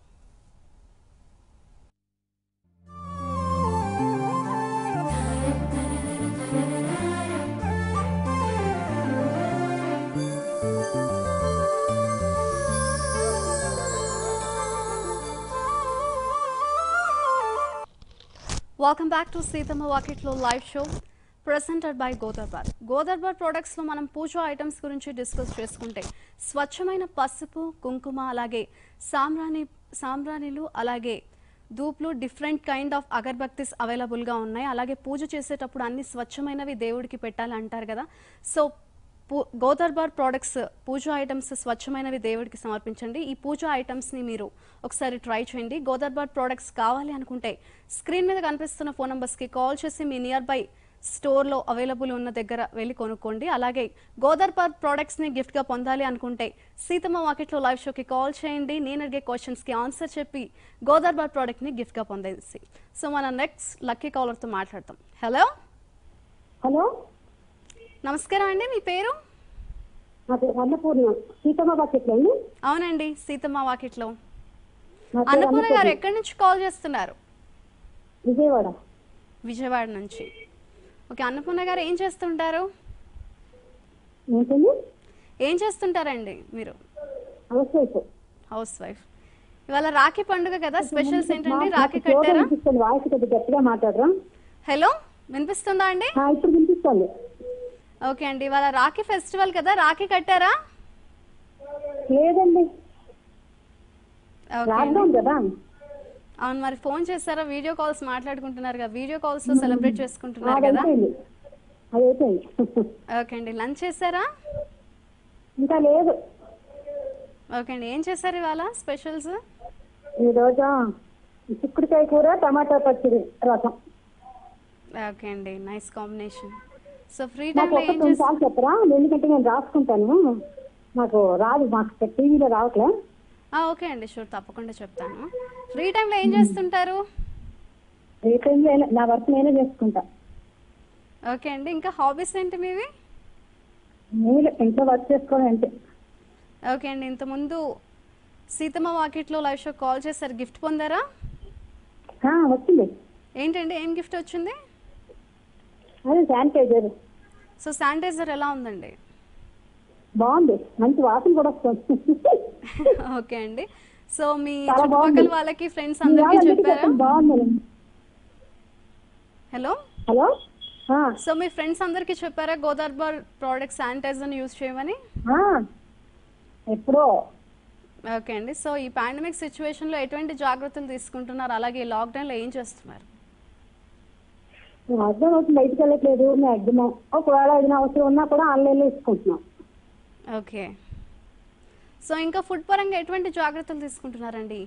వెల్కమ్ బ్యాక్ టు సీతమ్మ వాకిట్లో live show presented by Godarbar Godarbar ప్రొడక్ట్స్లో మనం పూజ ఐటమ్స్ గురించి డిస్కస్ చేసుకుంటే స్వచ్ఛమైన పసుపు కుంకుమ అలాగే సాంబ్రాణి సాంబ్రాణిలు అలాగే ధూప్లు డిఫరెంట్ కైండ్ ఆఫ్ అగర్బత్తిస్ అవైలబుల్గా ఉన్నాయి అలాగే పూజ చేసేటప్పుడు అన్ని స్వచ్ఛమైనవి దేవుడికి పెట్టాలి అంటారు కదా సో పూ గోదర్బార్ ప్రోడక్ట్స్ పూజ ఐటమ్స్ స్వచ్ఛమైనవి దేవుడికి సమర్పించండి ఈ పూజ ఐటమ్స్ని మీరు ఒకసారి ట్రై చేయండి గోదర్బార్ ప్రోడక్ట్స్ కావాలి అనుకుంటే స్క్రీన్ మీద కనిపిస్తున్న ఫోన్ నంబర్స్కి కాల్ చేసి మీ నియర్ బై స్టోర్లో అవైలబుల్ ఉన్న దగ్గర వెళ్ళి కొనుక్కోండి అలాగే గోదర్బార్ ప్రోడక్ట్స్ని గిఫ్ట్గా పొందాలి అనుకుంటే సీతమ్మ మార్కెట్లో లైవ్ షోకి కాల్ చేయండి నేను అడిగే క్వశ్చన్స్కి ఆన్సర్ చెప్పి గోదర్బార్ ప్రోడక్ట్ని గిఫ్ట్గా పొందేసి సో మన నెక్స్ట్ లక్కీ కాలర్తో మాట్లాడతాం హలో హలో నమస్కారం అండి మీ పేరు నా పేరు అన్నపూర్ణ సీతమ్మ బకెట్లో అండి అవునండి సీతమ్మ వాకిట్లో నా పేరు అన్నపూర్ణ గారు అన్నపూర్ణ. ఎక్కడి నుంచి కాల్ చేస్తున్నారు విజయవాడ విజయవాడ నుంచి ఓకే అన్నపూర్ణ గారు ఏం చేస్తుంటారు ఏంటండి ఏం చేస్తుంటారండి మీరు హౌస్ వైఫ్ హౌస్ వైఫ్ ఇవాళ రాఖీ పండుగ కదా స్పెషల్స్ ఏంటండి నాకు రాఖీ చోట కట్టారా వినిపిస్తుంది వాయిస్ కొద్దిగా గట్టిగా మాట్లాడరా హలో వినిపిస్తుందా అండి ఆ, ఇప్పుడు వినిపిస్తుంది ఓకే అండి ఇవాళ రాఖీ ఫెస్టివల్ కదా రాఖీ కట్టారా లేదండి ఓకే అండి. లాక్డౌన్ కదా అవును మరి ఫోన్ చేస్తారా వీడియో కాల్స్ మాట్లాడుకుంటున్నారు కదా వీడియో కాల్స్ లో సెలబ్రేట్ చేసుకుంటున్నారు అది కదా అయిపోయింది అది అయిపోయింది ఓకే అండి లంచ్ చేశారా ఇంకా లేదు ఓకే అండి ఏం చేశారు ఇవాళ స్పెషల్స్ ఈ రోజు చిక్కుడుకాయ కూర టమాటా పచ్చడి రసం ఓకే అండి నైస్ కాంబినేషన్ సో ఫ్రీ నాకు టైంలో ఒక ఏం కొన్ని చేస్తారు సార్లు చెప్పరా ఎందుకంటే నేను రాసుకుంటాను నాకు రాదు మాకు టీవీలో రావట్లే ఓకే అండి షూర్ తప్పకుండా చెప్తాను ఫ్రీ టైంలో ఏం చేస్తుంటారు ఏ టైంలో అయినా నా వర్క్ నేనే చేసుకుంటా ఓకే అండి ఇంకా హాబీస్ ఏంటి మీవి నేను ఇంట్లో వర్క్ చేసుకోవడం అంటే ఓకే అండి ఇంతకుముందు సీతమ్మ వాకిట్లో లైవ్ షో కాల్ చేశారు గిఫ్ట్ పొందారా ఆ, వచ్చింది ఏంటండి ఏం గిఫ్ట్ వచ్చింది అదే శానిటైజర్ సో శానిటైజర్ ఎలా ఉందండి బాగుంది మంచి వాసన కూడా వస్తుంది ఓకే అండి సో మీ చాలా చుట్టుపక్కల బాగుంది. వాళ్ళకి ఫ్రెండ్స్ మీ అందరికీ వాళ్ళందరికీ చెప్పారా చెప్పండి, బాగుంది హలో హలో ఆ, సో మీ ఫ్రెండ్స్ అందరికీ చెప్పారా గోదార్బార్ ప్రోడక్ట్ శానిటైజర్ యూజ్ చేయమని ఆ, ఎప్పుడో ఓకే అండి సో ఈ పాండమిక్ సిచ్యువేషన్లో ఎటువంటి జాగ్రత్తలు తీసుకుంటున్నారు అలాగే లాక్డౌన్లో ఏం చేస్తున్నారు అర్థం అవుతుంది బయటకు వెళ్ళట్లేదు మ్యాక్సిమం ఒకవేళ ఏదైనా అవసరం ఉన్నా కూడా ఆన్లైన్లో ఇసుకుంటున్నాం ఓకే సో ఇంకా ఫుడ్ పరంగా ఎటువంటి జాగ్రత్తలు తీసుకుంటున్నారండి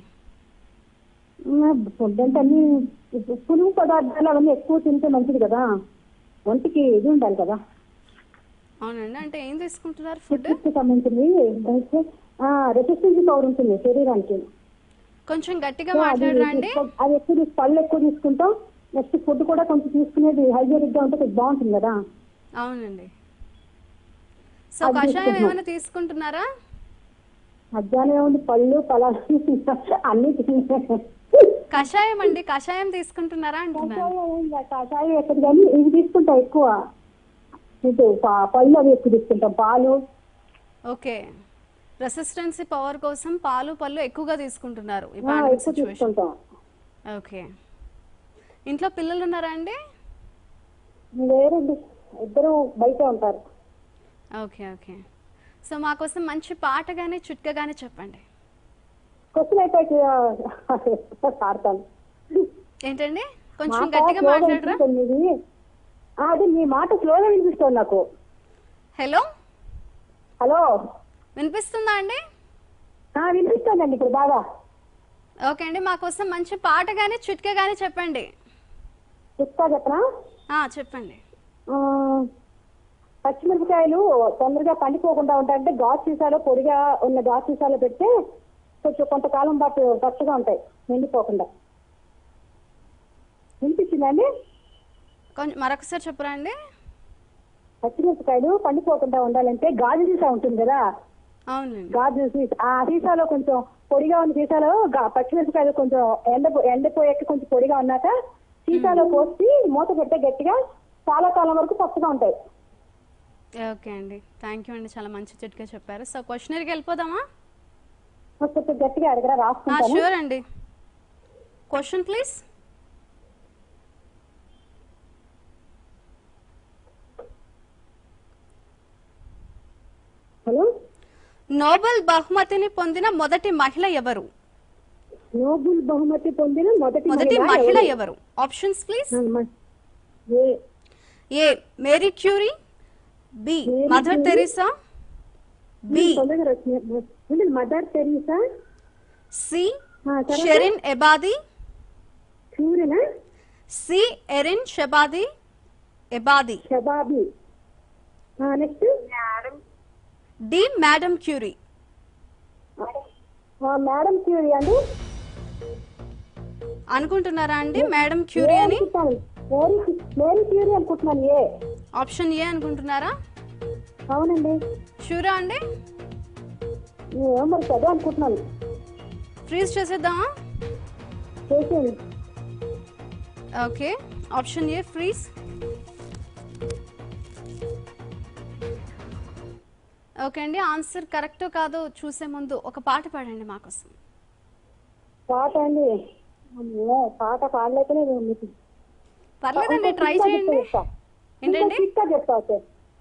ఫుడ్ అంటే అన్ని ఇప్పుడు పులుగు పదార్థాలు అవన్నీ ఎక్కువ తింటే మంచిది కదా ఒంటికి ఇది ఉండాలి కదా అవునండి అంటే ఏం తీసుకుంటున్నారు ఫుడ్ ఫుడ్ సంబంధించింది రెసిస్టెన్స్ పవర్ ఉంటుంది శరీరానికి కొంచెం గట్టిగా సో అది మాట్లాడరా అండి తీసుకో- అది ఎక్కువ తీసు- పళ్ళు ఎక్కువ తీసుకుంటాం నెక్స్ట్ ఫుడ్ కూడా కొంచెం తీసుకునేది హైజీనిక్ గా ఉంటే కొంచెం బాగుంటుంది కదా అవునండి సో అది కషాయం తీసుకుంటున్నాం. ఏమైనా తీసుకుంటున్నారా మధ్యాహ్నం ఏముంది పళ్ళు పలాలు అన్ని తినే- కషాయం అండి కషాయం తీసుకుంటున్నారా అంటున్నాను కషాయం ఏం కాదు, కషాయం ఎక్కడ కానీ ఇవి తీసుకుంటాం ఎక్కువ ఇది ప- పళ్ళు అవి ఎక్కువ తీసుకుంటాం పాలు ఓకే రెసిస్టెన్సీ పవర్ కోసం పాలు పళ్ళు ఎక్కువగా తీసుకుంటున్నారు ఈ ఆ, పాండమిక్ ఎక్కువ సిచ్యువేషన్ తీసుకుంటాం ఓకే ఇంట్లో పిల్లలు ఉన్నారా అండి లేరండి ఇద్దరు బయట ఉంటారు ఓకే ఓకే సో మా కోసం మంచి పాట కానీ చుట్క కానీ చెప్పండి క్వశ్చన్ అయితే ఆడతాను ఏంటండి కొంచెం మాట గట్టిగా స్లోగా మాట్లాడరా వినిపిస్తుంది ఇది. ఆ, అది మీ మాట స్లోగా వినిపిస్తుంది నాకు హలో హలో వినిపిస్తుందా అండి ఆ, వినిపిస్తుందండి ఇప్పుడు బాగా ఓకే అండి మా కోసం మంచి పాట కానీ చుట్క కానీ చెప్పండి చెప్తా చెప్పనా ఆ, చెప్పండి ఆ, పచ్చిమిరపకాయలు తొందరగా పండిపోకుండా ఉంటాయంటే గాజు సీసాలో పొడిగా ఉన్న గాజు సీసాలో పెడితే కొంచెం కొంతకాలం పాటు పచ్చగా ఉంటాయి ఎండిపోకుండా వినిపించిందండి కొంచెం మరొకసారి చెప్పరా అండి పచ్చిమిరపకాయలు పండిపోకుండా ఉండాలంటే గాజు సీసా ఉంటుంది కదా అవునండి గాజు సీసా ఆ సీసాలో కొంచెం పొడిగా ఉన్న సీసాలో గా- పచ్చిమిరపకాయలు కొంచెం ఎండ ఎండిపోయాక కొంచెం పొడిగా ఉన్నాక సీసాలో పోసి మూత పెడితే గట్టిగా చాలా కాలం వరకు పచ్చగా ఉంటాయి ఓకే అండి థ్యాంక్ యూ అండి చాలా మంచి చిట్కా చెప్పారు సో క్వశ్చనర్కి వెళ్ళిపోదామా కొంచెం గట్టిగా అడగరా రాసుకుంటాను షూర్ అండి క్వశ్చన్ ప్లీజ్ హలో నోబెల్ బహుమతిని పొందిన మొదటి మహిళ ఎవరు నోబుల్ బహుమతి పొందిన మొదటి మొదటి మహిళ మహిళ ఎవరు? ఎవరు ఆప్షన్స్ ప్లీజ్ ఆ, మ- A A Mary Curie B Mary Mother Curie. Teresa B తొందరగా వచ్చినాయి. ఉంది మదర్ తెరీసా సి ఆ, తర్వాత? షెరిన్ ఎబాది సూర్యనా సి ఎరిన్ షెబాది ఎబాది షబాబి next D madam Curie madam Curie అండి అనుకుంటున్నారా అండి మేడం క్యూరీ ఏ అని అనుకుంటున్నాను మేరీ మేరీ క్యూరీ అనుకుంటున్నాను ఏ ఆప్షన్ ఏ అనుకుంటున్నారా అవునండి షూరా అండి ఏమో మరి చదువు అనుకుంటున్నాను ఫ్రీజ్ చేసేద్దామా చేసేయండి okay option A freeze okay అండి ఆన్సర్ కరెక్టో కాదో చూసే ముందు ఒక పాట పాడండి మాకోసం పాట అండి అమ్మో, పాట పాడలేకనే నేను మీకు పర్లేదండి ఇంకో ట్రై చిట్కా చేయండి చెప్తా. ఏంటండి ఇంకో చిట్కా చెప్తా ఓకే.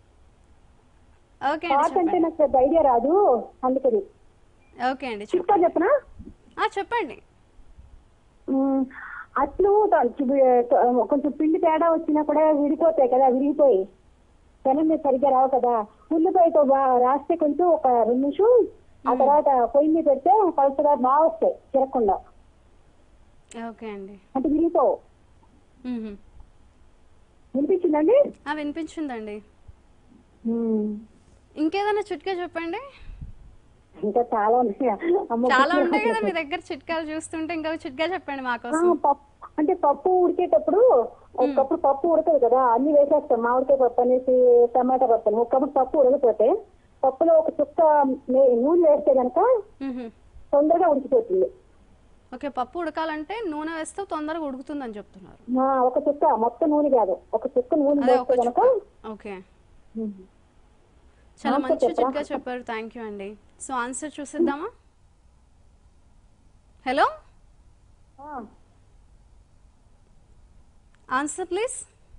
ఓకే పాట అండి అంటే చెప్పండి నాకు పెద్ద ఐడియా రాదు అందుకని ఓకే అండి చెప్పండి చిట్కా చెప్పనా ఆ, చెప్పండి ఉమ్, అట్లు త- చి- కొంచెం పిండి తేడా వచ్చినా కూడా విడిపోతాయి కదా విరిగిపోయి పెనం మీద సరిగ్గా రావు కదా ఉల్లిపాయతో బా- రాస్తే కొంచెం ఒక రెండు నిమిషం ఆ తర్వాత పొయ్యి మీద పెడితే పలుచగా బాగా వస్తాయి తిరగకుండా ఓకే అండి అంటే విరిగిపోవు మ్మ్. వినిపించిందండి ఆ వినిపించిందండి ఉమ్. ఇంకేదైనా చిట్కా చెప్పండి ఇంకా చాలా ఉన్నాయి అమ్మ చాలా ఉంటాయి కదా మీ దగ్గర చిట్కాలు చూస్తుంటే ఇంకా చిట్కా చెప్పండి ఆ, మాకోసం పప్పు అంటే పప్పు ఉడికేటప్పుడు ఒకప్పుడు పప్పు ఉడకదు కదా అన్ని వేసేస్తాం మామిడికాయ పప్పు అనేసి టమాటా పప్పు అని ఒకప్పుడు పప్పు ఉడకపోతే పప్పులో ఒక చుక్క నే- నూనె వేస్తే కనుక మ్హూ. తొందరగా ఉడికిపోతుంది ఓకే పప్పు ఉడకాలంటే నూనె వేస్తే తొందరగా ఉడుకుతుందని చెప్తున్నారు ఆ, ఒక చుక్క మొత్తం నూనె కాదు ఒక చుక్క నూనె అదే వేస్తే ఒక కనుక ఓకే ఉమ్. చాలా ఆన్సర్ మంచి చెప్పరా? చిట్కా చెప్పారు థ్యాంక్ యూ అండి సో ఆన్సర్ చూసిద్దామా హలో ఆ, ఆన్సర్ ప్లీజ్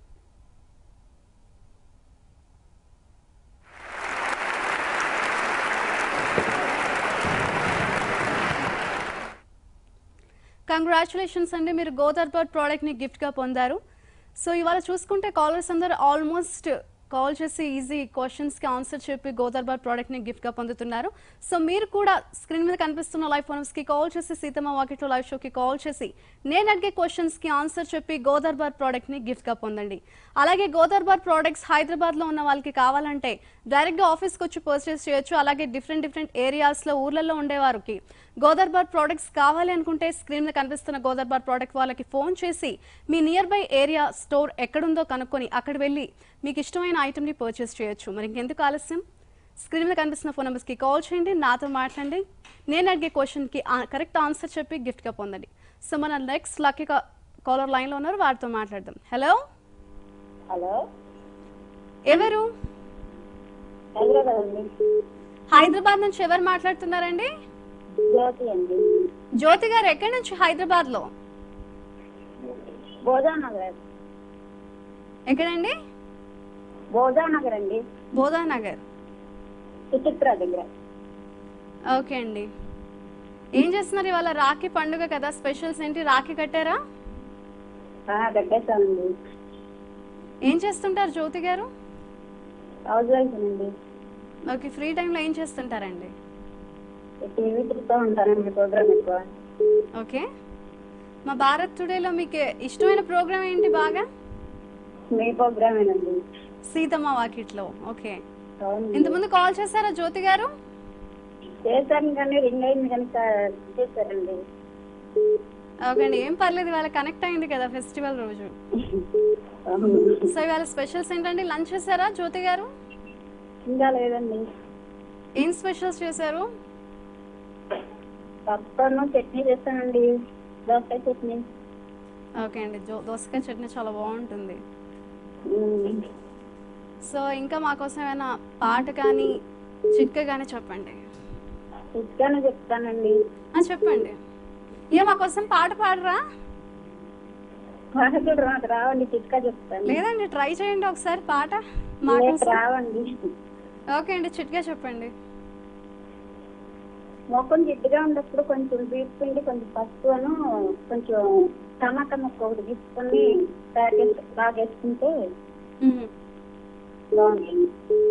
కంగ్రాచులేషన్స్ అండి మీరు గోదర్బర్డ్ ప్రోడక్ట్ని గిఫ్ట్గా పొందారు సో ఇవాళ చూసుకుంటే కాలర్స్ అందరూ ఆల్మోస్ట్ కాల్ చేసి ఈజీ క్వశ్చన్స్కి ఆన్సర్ చెప్పి గోదర్బార్ ప్రోడక్ట్ని గిఫ్ట్గా పొందుతున్నారు సో మీరు కూడా స్క్రీన్ మీద కనిపిస్తున్న లైవ్ ఫోన్స్కి కాల్ చేసి సీతమ్మ వాకిట్లో లైవ్ షోకి కాల్ చేసి నేను అడిగే క్వశ్చన్స్కి ఆన్సర్ చెప్పి గోదర్బార్ ప్రోడక్ట్ని గిఫ్ట్గా పొందండి అలాగే గోదర్బార్ ప్రోడక్ట్స్ హైదరాబాద్లో ఉన్న వాళ్ళకి కావాలంటే డైరెక్ట్గా ఆఫీస్కి వచ్చి పర్చేస్ చేయొచ్చు అలాగే డిఫరెంట్ డిఫరెంట్ ఏరియాస్లో ఊర్లలో ఉండేవారికి గోదర్బార్ ప్రోడక్ట్స్ కావాలి అనుకుంటే స్క్రీన్ మీద కనిపిస్తున్న గోదర్బార్ ప్రోడక్ట్ వాళ్ళకి ఫోన్ చేసి మీ నియర్ బై ఏరియా స్టోర్ ఎక్కడుందో కనుక్కొని అక్కడ వెళ్ళి మీకు ఇష్టమైన ఐటమ్ని పర్చేస్ చేయొచ్చు మరి ఇంకెందుకు ఆలస్యం స్క్రీన్ మీద కనిపిస్తున్న ఫోన్ నెంబర్స్కి కాల్ చేయండి నాతో మాట్లాడండి నేను అడిగే క్వశ్చన్కి కరెక్ట్ ఆన్సర్ చెప్పి గిఫ్ట్గా పొందండి సో మన నెక్స్ట్ లక్కీ కాలర్ లైన్లో ఉన్నారు వారితో మాట్లాడదాం హలో హలో ఎవరు హైదరాబాద్ అండి హైదరాబాద్ నుంచి ఎవరు మాట్లాడుతున్నారండి జ్యోతి అండి జ్యోతి గారు ఎక్కడి నుంచి హైదరాబాద్లో బోధానగర్ ఎక్కడండి బోధానగర్ అండి బోధానగర్ సుచిత్ర దగ్గర ఓకే అండి ఏం చేస్తున్నారు ఇవాళ రాఖీ పండుగ కదా స్పెషల్స్ ఏంటి రాఖీ కట్టారా కట్టేస్తానండి ఏం చేస్తుంటారు జ్యోతి గారు హౌస్ వైఫ్ అండి ఓకే ఫ్రీ టైంలో ఏం చేస్తుంటారండి టీవీ చూస్తూ ఉంటానండి ప్రోగ్రామ్ ఎక్కువ ఓకే మా భారత్ టుడేలో మీకు ఇష్టమైన ప్రోగ్రామ్ ఏంటి బాగా మీ ప్రోగ్రామేనండి సీతమ్మ వాకిట్లో ఓకే అవును ఇంతకుముందు కాల్ చేశారా జ్యోతి గారు చేశాను కానీ రింగ్ అయింది కనుక చేశారండి ఓకే అండి ఏం పర్లేదు ఇవాళ కనెక్ట్ అయింది కదా ఫెస్టివల్ రోజు అవును. సో ఇవాళ స్పెషల్స్ ఏంటండి లంచ్ చేశారా జ్యోతి గారు ఇంకా లేదండి ఏం స్పెషల్స్ చేశారు పప్పును చట్నీ చేస్తానండి దోసకాయ చట్నీ ఓకే అండి జో దోసకాయ చట్నీ చాలా బాగుంటుంది ఉమ్. సో ఇంకా మాకోసం ఏమైనా పాట కానీ చిట్కా కానీ చెప్పండి చిట్కాను చెప్తానండి ఆ, చెప్పండి ఇక మాకోసం పాట పాడరా పాటలు నాకు రావండి చిట్కా చెప్తాను లేదండి ట్రై చేయండి ఒకసారి పాట నాకు మాకోసం రావండి ఓకే అండి చిట్కా చెప్పండి మొక్కం జిడ్డుగా ఉన్నప్పుడు కొంచెం బీట్ పిండి కొంచెం పసుపు అను కొంచెం టమాటా ముక్క ఒకటి తీసుకొని ప్యాకెట్ తాగేసుకుంటే మ్మ్. బాగుంటుంది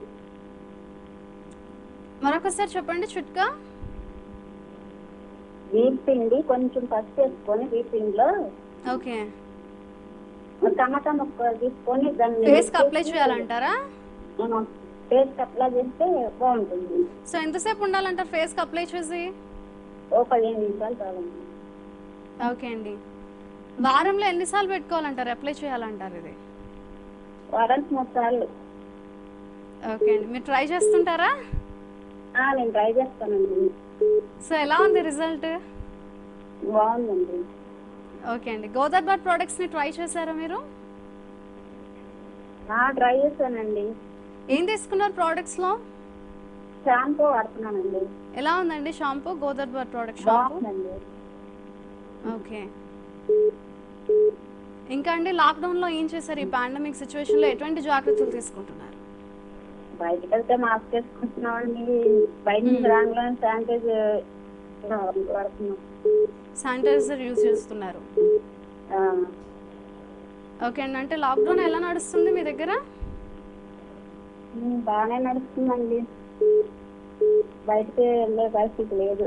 మరొకసారి చెప్పండి చిట్కా బీట్ పిండి కొంచెం పసుపు వేసుకొని బీట్ పిండిలో ఓకే టమాటా ముక్క తీసుకొని దాన్ని ఫేస్ కి అప్లై చేయాలంటారా ఫేస్ అప్లై చేస్తే బాగుంటుంది సో ఎంతసేపు ఉండాలంటారు ఫేస్ కి అప్లై చేసి ఓ పదిహేను నిమిషాలు చాలండి ఓకే అండి వారంలో ఎన్నిసార్లు పెట్టుకోవాలంటారు అప్లై చేయాలంటారు ఇది వారానికి మూడు సార్లు ఓకే అండి మీరు ట్రై చేస్తుంటారా ఆ, నేను ట్రై చేస్తానండి సో ఎలా ఉంది రిజల్ట్ బాగుందండి ఓకే అండి గోదావరి ప్రోడక్ట్స్ ని ట్రై చేశారా మీరు ఆ, ట్రై చేస్తానండి ఏం తీసుకున్నారు ప్రోడక్ట్స్ లో షాంపూ వాడుతున్నానండి ఎలా ఉందండి షాంపూ గోదావరి ప్రోడక్ట్ షాంపూ బాగుందండి ఓకే ఇంకా అండి లాక్డౌన్ లో ఏం చేశారు ఈ పాండమిక్ సిచ్యువేషన్ లో ఎటువంటి జాగ్రత్తలు తీసుకుంటున్నారు బయటకు వెళ్తే మాస్క్ వేసుకుంటున్నామండి బయట నుంచి రాగానే శానిటైజర్ వాడుతున్నాం శానిటైజర్ యూజ్ చేస్తున్నారు ఆ, ఓకే అండి అంటే లాక్డౌన్ ఎలా నడుస్తుంది మీ దగ్గర ఉమ్, బాగానే నడుస్తుందండి బయటకి వెళ్ళే పరిస్థితి లేదు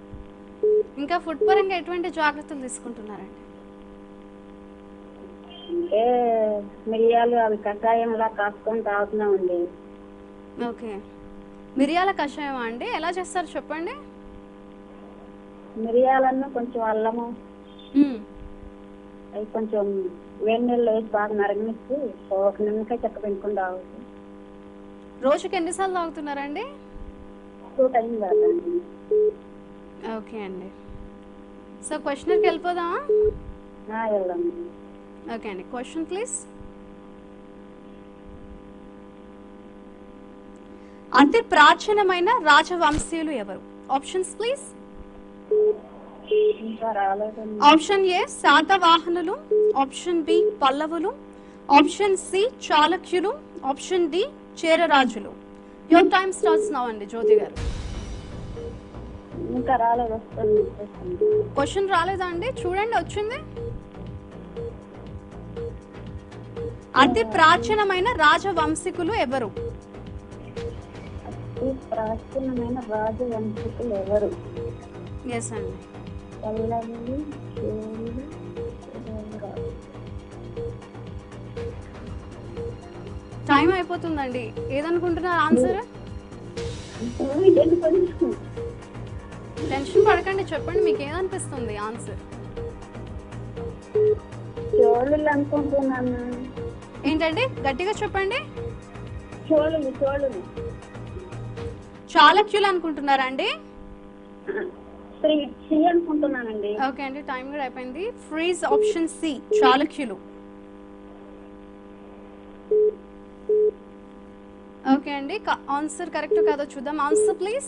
ఇంకా ఫుడ్ పరంగా ఎటువంటి జాగ్రత్తలు తీసుకుంటున్నారండి అంటే మిరియాలు అవి కషాయంలా కాసుకొని తాగుతున్నామండి ఓకే మిరియాల కషాయం అండి ఎలా చేస్తారు చెప్పండి మిరియాలను కొంచెం అల్లము మ్మ్. అవి కొంచెం వేడి నీళ్ళు వేసి బాగా నరగనిచ్చి ఒక నిమ్మకాయ చెక్క పెంచుకుని తాగుతుంది రోజుకి ఎన్నిసార్లు తాగుతున్నారండి టూ టైం తాగుతాండి ఓకే అండి సో క్వశ్చనర్కి వెళ్ళిపోదామా ఆ, వెళ్దాం ఓకే అండి క్వశ్చన్ ప్లీజ్ అతి ప్రాచీనమైన రాజవంశీయులు ఎవరు ఆప్షన్స్ ప్లీజ్ ఇంకా రాలేదండి ఆప్షన్ ఏ శాతవాహనులు ఆప్షన్ బి పల్లవులు ఆప్షన్ సి చాళక్యులు ఆప్షన్ డి చేరరాజులు యువర్ టైం స్టార్ట్స్ నౌ అండి జ్యోతి గారు ఇంకా రాలేదు వస్తుంది వస్తుంది. క్వశ్చన్ రాలేదా అండి చూడండి వచ్చింది అతి ప్రాచీనమైన రాజవంశికులు ఎవరు అతి ప్రాచీనమైన రాజవంశికులు ఎవరు ఎస్ అండి పల్లవులు చేరులు చేరరాజులు. టైం అయిపోతుందండి ఏదనుకుంటున్నారు ఆన్సర్ ఏంటి కొంచెం టెన్షన్ పడకండి చెప్పండి మీకు ఏదనిపిస్తుంది ఆన్సర్ చోళులు అనుకుంటున్నాను ఏంటండి గట్టిగా చెప్పండి చోళులు చోళులు చాళక్యులు అనుకుంటున్నారా అండి శ్రీ శ్రీ అనుకుంటున్నానండి ఓకే అండి టైం కూడా అయిపోయింది ఫ్రీజ్ ఆప్షన్ సి చాళక్యులు ఓకే అండి ఆన్సర్ కరెక్ట్ కాదో చూద్దాం ఆన్సర్ ప్లీజ్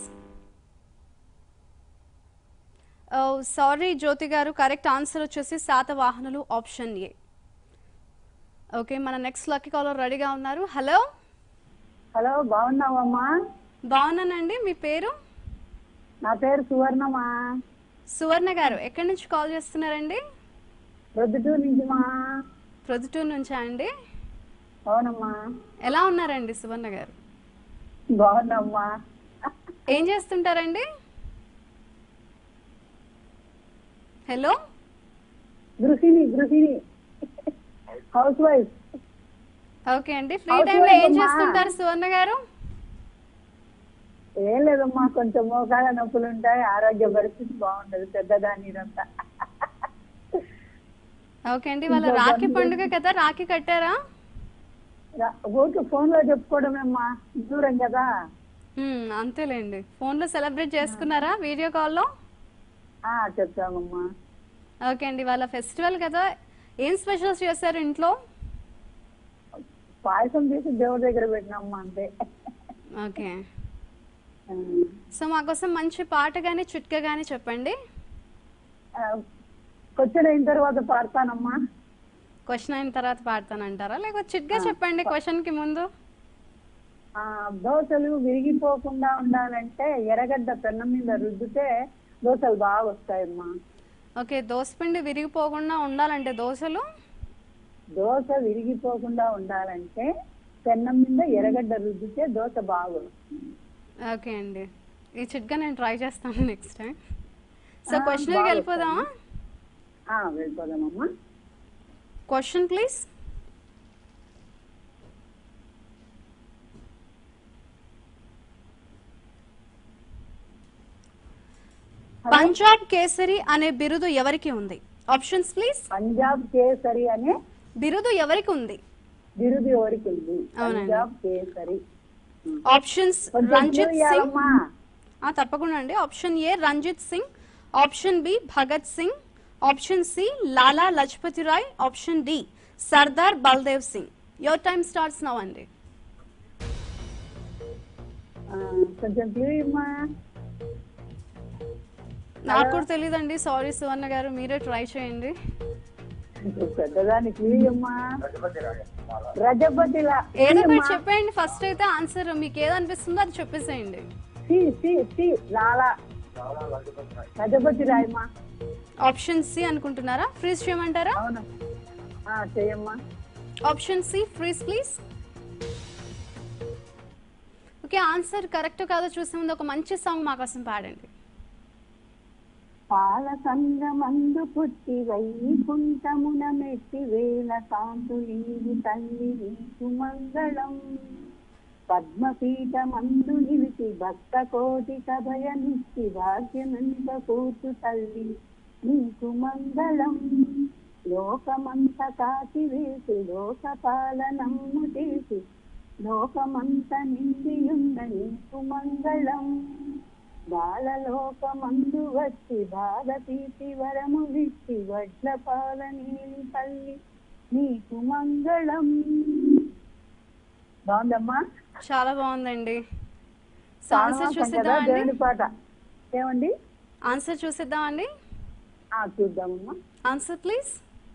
సారీ జ్యోతి గారు కరెక్ట్ ఆన్సర్ వచ్చేసి శాతవాహనులు ఆప్షన్ ఏ ఓకే మన నెక్స్ట్ లక్కీ కాలర్ రెడీగా ఉన్నారు హలో హలో బాగున్నావమ్మా బాగున్నానండి మీ పేరు నా పేరు సువర్ణమా సువర్ణ గారు ఎక్కడి నుంచి కాల్ చేస్తున్నారండి ప్రొద్దుటూరు నుంచి మా ప్రొద్దుటూరు నుంచా అండి అవునమ్మా ఎలా ఉన్నారండి సువర్ణ గారు బాగున్నామ్మా ఏం చేస్తుంటారండి హలో గృహిణి గృహిణి హౌస్ వైఫ్ ఓకే అండి ఫ్రీ House టైంలో ఏం wife అమ్మా. చేస్తుంటారు సువర్ణ గారు ఏం లేదమ్మా కొంచెం మోకాల నొప్పులు ఉంటాయి ఆరోగ్య పరిస్థితి బాగుండదు పెద్దదాని ఇదంతా ఓకే అండి వాళ్ళ ఇంకా రాఖీ బంధువులు- పండుగ కదా రాఖీ కట్టారా రా- ఊరికే ఫోన్ లో చెప్పుకోవడమేమ్మా దూరం కదా మ్మ్, అంతేలేండి ఫోన్లో సెలబ్రేట్ చేసుకున్నారా వీడియో కాల్లో ఆ చెప్తామమ్మా ఓకే అండి వాళ్ళ ఫెస్టివల్ కదా ఏం స్పెషల్స్ చేశారు ఇంట్లో పాయసం తీసి దేవుడి దగ్గర పెట్టినమ్మా అంతే ఓకే ఆ, సో మా కోసం మంచి పాట కానీ చుట్క కానీ చెప్పండి ఆ, క్వశ్చన్ అయిన తర్వాత పాడతానమ్మా క్వశ్చన్ అయిన తర్వాత పాడతానంటారా లేకపోతే చిట్గా చెప్పండి క్వశ్చన్ కి ముందు ఆ దోశలు విరిగిపోకుండా ఉండాలంటే ఎర్రగడ్డ పెన్నం మీద రుద్దితే దోశలు బాగా వస్తాయమ్మా ఓకే దోసపిండి విరిగిపోకుండా ఉండాలంటే దోశలు దోశ విరిగిపోకుండా ఉండాలంటే పెన్నం మీద ఎర్రగడ్డ రుద్దితే దోశ బాగా వస్తుంది ఓకే అండి ఈ చిట్గా నేను ట్రై చేస్తాను నెక్స్ట్ టైం సో ఆ, క్వశ్చన్కి బాగా వెళ్ళిపోదామా ఆ, వెళ్ళిపోదామమ్మా క్వశ్చన్ ప్లీజ్ పంజాబ్ కేసరి అనే బిరుదు ఎవరికి ఉంది ఆప్షన్స్ ప్లీజ్ పంజాబ్ కేసరి అనే బిరుదు ఎవరికి ఉంది బిరుదు ఎవరికి ఉంది అవునండి. పంజాబ్ కేసరి ఆప్షన్స్ కొంచెం రంజిత్ సింగ్ ఇయ్యాలమ్మా. ఆ, తప్పకుండా అండి option A Ranjit Singh option B Bhagat Singh option C Lala Lajpat Rai option D Sardar Baldev Singh your time starts now అండి ఆ, కొంచెం క్లూ ఇమ్మా నాకు కూడా తెలియదండి సారీ సువర్ణ గారు మీరే ట్రై చేయండి పెద్దదాని క్లూ ఇమ్మా రజపతిలా ఏదో ఒకటి చెప్పేయండి ఫస్ట్ అయితే ఆన్సర్ మీకు ఏదనిపిస్తుందో అది చెప్పేసేయండి C C C Lala Lajpat రాయమ్మా ఆప్షన్ సి అనుకుంటున్నారా ఫ్రీజ్ చేయమంటారా అవును ఆ, చెయ్యమ్మా option C freeze please okay answer correct కాదో చూసే ముందు ఒక మంచి సాంగ్ మా కోసం పాడండి పాల సంగమందు పుట్టి వైకుంఠమున మెట్టి వేల కాంతులీవి తల్లి నీకు మంగళం పద్మపీఠమందు నిలిచి భక్త కోటి భయమిచ్చి భాగ్యమంత కూతు తల్లి నీకు మంగళం లోకమంత కాచి వేసి లోక పాలనమ్ము చేసి లోకమంత నిండియున్న నీకు మంగళం బాలలోకమందు వచ్చి బాధ తీసి వరము విచ్చి వడ్ల పాలనీని తల్లి నీకు మంగళం బాగుందమ్మా చాలా బాగుందండి సో చాలా ఆన్సర్ బాగుంది కదా చూసిద్దామండి దేవుని పాట ఏమండి ఆన్సర్ చూసిద్దామండి ఆ, చూద్దామమ్మా ఆన్సర్ ప్లీజ్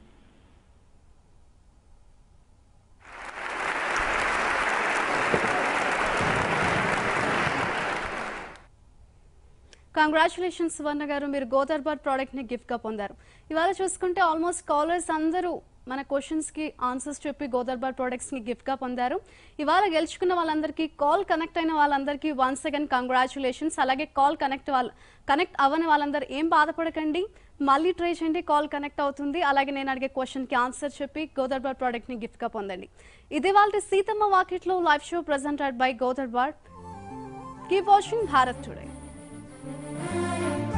కంగ్రాచులేషన్స్ సువర్ణ గారు మీరు గోదర్బార్ ప్రోడక్ట్ ని గిఫ్ట్ గా పొందారు ఇవాళ చూసుకుంటే ఆల్మోస్ట్ కాలర్స్ అందరూ మన క్వశ్చన్స్ కి ఆన్సర్స్ చెప్పి గోదర్బార్ ప్రొడక్ట్స్ ని గిఫ్ట్ గా పొందారు ఇవాళ గెలుచుకున్న వాళ్ళందరికీ కాల్ కనెక్ట్ అయిన వాళ్ళందరికీ వన్స్ అగైన్ కంగ్రాచులేషన్స్ అలాగే కాల్ కనెక్ట్ వాళ్ళ కనెక్ట్ అవ్వని వాళ్ళందరూ ఏం బాధపడకండి మళ్ళీ ట్రై చేయండి కాల్ కనెక్ట్ అవుతుంది అలాగే నేను అడిగే క్వశ్చన్ కి ఆన్సర్ చెప్పి గోదర్బార్ ప్రోడక్ట్ ని గిఫ్ట్ గా పొందండి ఇది వాళ్ళ సీతమ్మ వాకిట్లో లైవ్ షో ప్రెజెంటెడ్ బై గోదర్బార్ కీప్ వాచింగ్ భారత్ టుడే